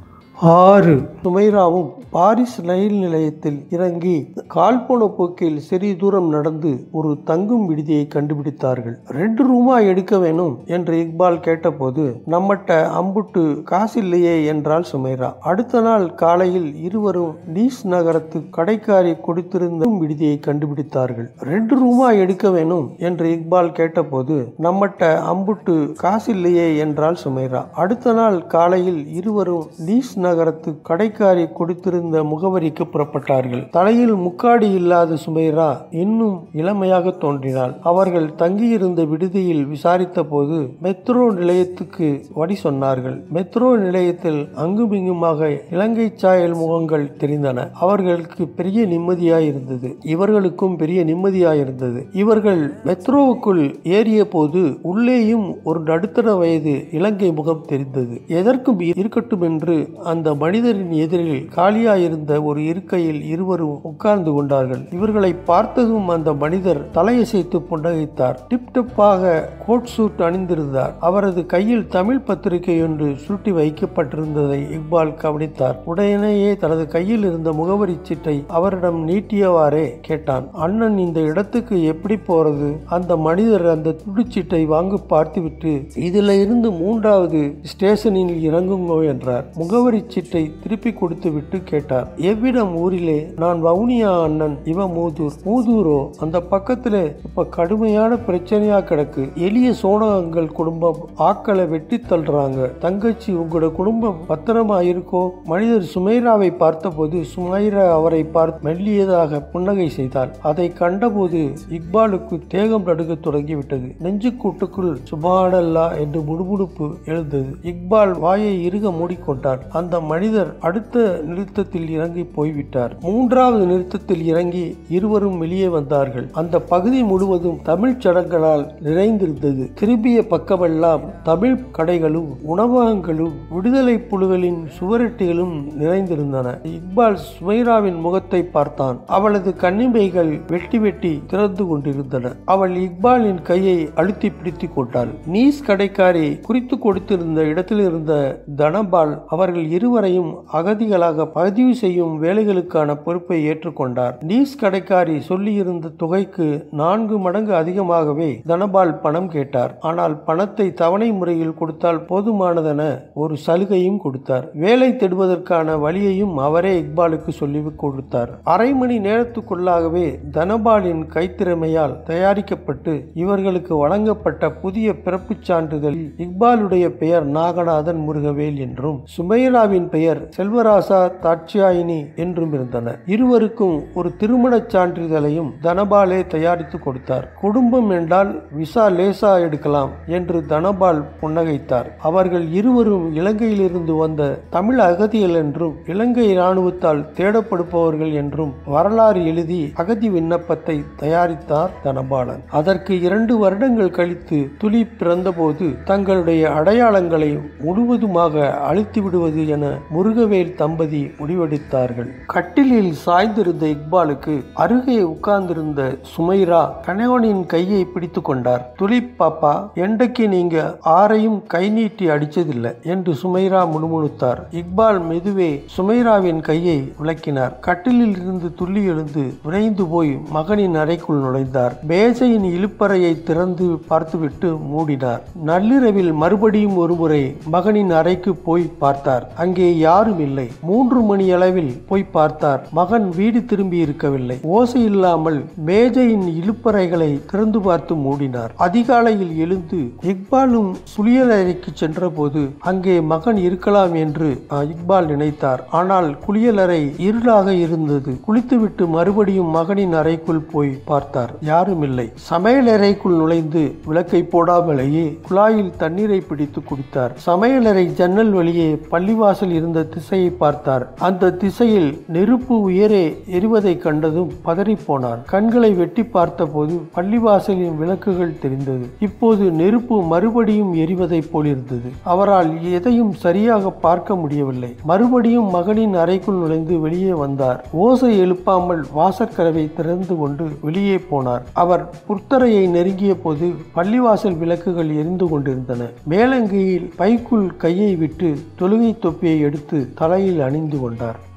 ஆறு சுமைராவும் பாரிஸ் ரயில் நிலையத்தில் இறங்கி கால் போன போக்கில் சிறிது தூரம் நடந்து ஒரு தங்கும் விடுதியை கண்டுபிடித்தார்கள் ரெண்டு ரூமா எடுக்க வேணும் என்று இக்பால் கேட்டபோது நம்மட்ட அம்புட்டு காசில்லையே என்றாள் சுமைரா அடுத்த நாள் காலையில் இருவரும் நீஸ் நகரத்து கடைக்காரி கொடுத்திருந்த விடுதியை கண்டுபிடித்தார்கள் ரெண்டு ரூமா எடுக்க வேணும் என்று இக்பால் கேட்டபோது நம்மட்ட அம்புட்டு காசில்லையே என்றாள் சுமைரா அடுத்த நாள் காலையில் இருவரும் நீஸ் நகரத்து கடைக்காரி கொடுத்திருந்த முகவரிக்கு புறப்பட்டார்கள் தலையில் முக்காடி இல்லாத சுமைரா இன்னும் இளமையாக தோன்றினாள் அவர்கள் தங்கியிருந்த விடுதியில் விசாரித்த போது மெட்ரோ நிலையத்துக்கு வழி சொன்னார்கள் மெட்ரோ நிலையத்தில் அங்குமிங்குமாக இலங்கை சாயல் முகங்கள் தெரிந்தன அவர்களுக்கு பெரிய நிம்மதியாயிருந்தது இவர்களுக்கும் பெரிய நிம்மதியாயிருந்தது இவர்கள் மெட்ரோவுக்குள் ஏறிய போது உள்ளேயும் ஒரு நடுத்தர வயது இலங்கை முகம் தெரிந்தது எதற்கும் இருக்கட்டும் என்று அந்த மனிதரின் எதிரில் காலியாயிருந்த ஒரு இருக்கையில் இருவரும் உட்கார்ந்து கொண்டார்கள் இவர்களை பார்த்ததும் அந்த மனிதர் தலையசைத்து புன்னகைத்தார் டிப் டிப்பாக கோட் சூட் அணிந்திருந்தார் அவரது கையில் தமிழ் பத்திரிகை ஒன்று சுருட்டி வைக்கப்பட்டிருந்ததை இக்பால் கவனித்தார் உடனேயே தனது கையில் இருந்த முகவரி சீட்டை அவரிடம் நீட்டியவாறே கேட்டான் அண்ணன் இந்த இடத்துக்கு எப்படி போறது அந்த மனிதர் அந்த துடுச்சீட்டை வாங்கி பார்த்துவிட்டு இதுல இருந்து மூன்றாவது ஸ்டேஷனில் இறங்குங்கோ என்றார் முகவரி சீட்டை திருப்பி கொடுத்து விட்டு கேட்டார் எவ்விடம் ஊரிலே நான் வவுனியா அண்ணன் இவ மூதூர் மூதூரோ அந்த பக்கத்துல இப்ப கடுமையான பிரச்சனையா கிடக்கு எளிய சோனகங்கள் குடும்பம் ஆக்களை வெட்டி தள்ளுறாங்க தங்கச்சி உங்களோட குடும்பம் பத்திரமா இருக்கோ மனிதர் சுமைராவை பார்த்தபோது சுமைரா அவரை பார்த்து மெல்லியதாக புன்னகை செய்தாள் அதை கண்டபோது இக்பாலுக்கு தேகம் நடுங்க தொடங்கிவிட்டது நெஞ்சுக்கூட்டுக்குள் சுபானல்லா என்று முடுமுடுப்பு எழுந்தது இக்பால் வாயை இறுக மூடிக்கொண்டார் அந்த மனிதர் அடுத்த நிறுத்தத்தில் இறங்கி போய்விட்டார் மூன்றாவது நிறுத்தத்தில் இறங்கி இருவரும் வெளியே வந்தார்கள் அந்த பகுதி முழுவதும் தமிழ் சடங்களால் நிறைந்திருந்தது திரும்பிய பக்கமெல்லாம் தமிழ் கடைகளும் உணவகங்களும் விடுதலை புலிகளின் சுவரொட்டிகளும் நிறைந்திருந்தன இக்பால் சுமைராவின் முகத்தை பார்த்தான் அவளது கண்ணிமைகள் வெட்டி வெட்டி திறந்து கொண்டிருந்தன அவள் இக்பாலின் கையை அழுத்தி பிடித்துக் கொண்டாள் நீஸ் கடைக்காரி குறித்து கொடுத்திருந்த இடத்தில் இருந்த தனபால் அவர்கள் இருவரையும் அகதிகளாக பதிவு செய்யும் வேலைகளுக்கான பொறுப்பை ஏற்றுக்கொண்டார் நீஸ் கடைக்காரி சொல்லியிருந்த தொகைக்கு நான்கு மடங்கு அதிகமாகவே தனபால் பணம் கேட்டார் ஆனால் பணத்தை தவணை முறையில் கொடுத்தால் போதுமானதென ஒரு சலுகையும் கொடுத்தார் வேலை தேடுவதற்கான வழியையும் அவரே இக்பாலுக்கு சொல்லி கொடுத்தார் அரை மணி நேரத்துக்குள்ளாகவே தனபாலின் கைத்திறமையால் தயாரிக்கப்பட்டு இவர்களுக்கு வழங்கப்பட்ட புதிய பிறப்புச் சான்றிதழ் இக்பாலுடைய பெயர் நாகநாதன் முருகவேல் என்றும் சுமைராவின் சுமைராவின் பெயர் செல்வராசா தாட்சியாயினி என்றும் இருந்தன இருவருக்கும் ஒரு திருமணச் சான்றிதழையும் தனபாலே தயாரித்து கொடுத்தார் குடும்பம் என்றால் விசா லேசா எடுக்கலாம் என்று தனபால் புன்னகைத்தார் அவர்கள் இருவரும் இலங்கையிலிருந்து வந்த தமிழ் அகதிகள் என்றும் இலங்கை இராணுவத்தால் தேடப்படுபவர்கள் என்றும் வரலாறு எழுதி அகதி விண்ணப்பத்தை தயாரித்தார் தனபாலன் அதற்கு இரண்டு வருடங்கள் கழித்து துளி பிறந்தபோது தங்களுடைய அடையாளங்களை முழுவதுமாக அழித்து விடுவது என முருகவேல் தம்பதி முடிவெடுத்தார்கள் கட்டிலில் சாய்ந்திருந்த இக்பாலுக்கு அருகே உட்கார்ந்திருந்த சுமைரா கணவனின் கையை பிடித்து கொண்டார் துலிப் பாப்பா என்றைக்கு நீங்க ஆரையும் கை நீட்டி அடிச்சதில்லை என்று சுமைரா முணுமுணுத்தார் இக்பால் மெதுவே சுமைராவின் கையை விளக்கினார் கட்டிலில் இருந்து துள்ளி எழுந்து விரைந்து போய் மகனின் அறைக்குள் நுழைந்தார் பேசையின் இழுப்பறையை திறந்து பார்த்துவிட்டு மூடினார் நள்ளிரவில் மறுபடியும் ஒருமுறை மகனின் அறைக்கு போய் பார்த்தார் அங்கே யாரும் இல்லை மூன்று மணி அளவில் போய் பார்த்தார் மகன் வீடு திரும்பி இருக்கவில்லை ஓசை இல்லாமல் மேஜையின் இழுப்பறைகளை திறந்து பார்த்து மூடினார் அதிகாலையில் எழுந்து இக்பாலும் குளியலறைக்கு சென்றபோது அங்கே மகன் இருக்கலாம் என்று அஹ், இக்பால் நினைத்தார் ஆனால் குளியலறை இருளாக இருந்தது குளித்துவிட்டு மறுபடியும் மகனின் அறைக்குள் போய் பார்த்தார் யாரும் இல்லை சமையலறைக்குள் நுழைந்து விளக்கை போடாமலேயே குழாயில் தண்ணீரை பிடித்து குடித்தார் சமையலறை ஜன்னல் வழியே பள்ளிவாசல் இருந்த திசையை பார்த்தார் அந்த திசையில் நெருப்பு உயரே எரிவதை கண்டதும் பதறிப்போனார் கண்களை வெட்டி பார்த்தபோது பள்ளிவாசலின் விளக்குகள் தெரிந்தது இப்போது நெருப்பு மறுபடியும் எரிவதைப் போலிருந்தது அவரால் எதையும் சரியாக பார்க்க முடியவில்லை மறுபடியும் மகனின் அறைக்குள் நுழைந்து வெளியே வந்தார் ஓசை எழுப்பாமல் வாசற்கதவை திறந்து கொண்டு வெளியே போனார் அவர் புத்தரையை நெருங்கிய போது பள்ளிவாசல் விளக்குகள் எரிந்து கொண்டிருந்தன மேலங்கையில் பைக்குள் கையை விட்டு தொழுகை தொப்பியை எடுத்து தலையில் அணிந்து கொண்டார்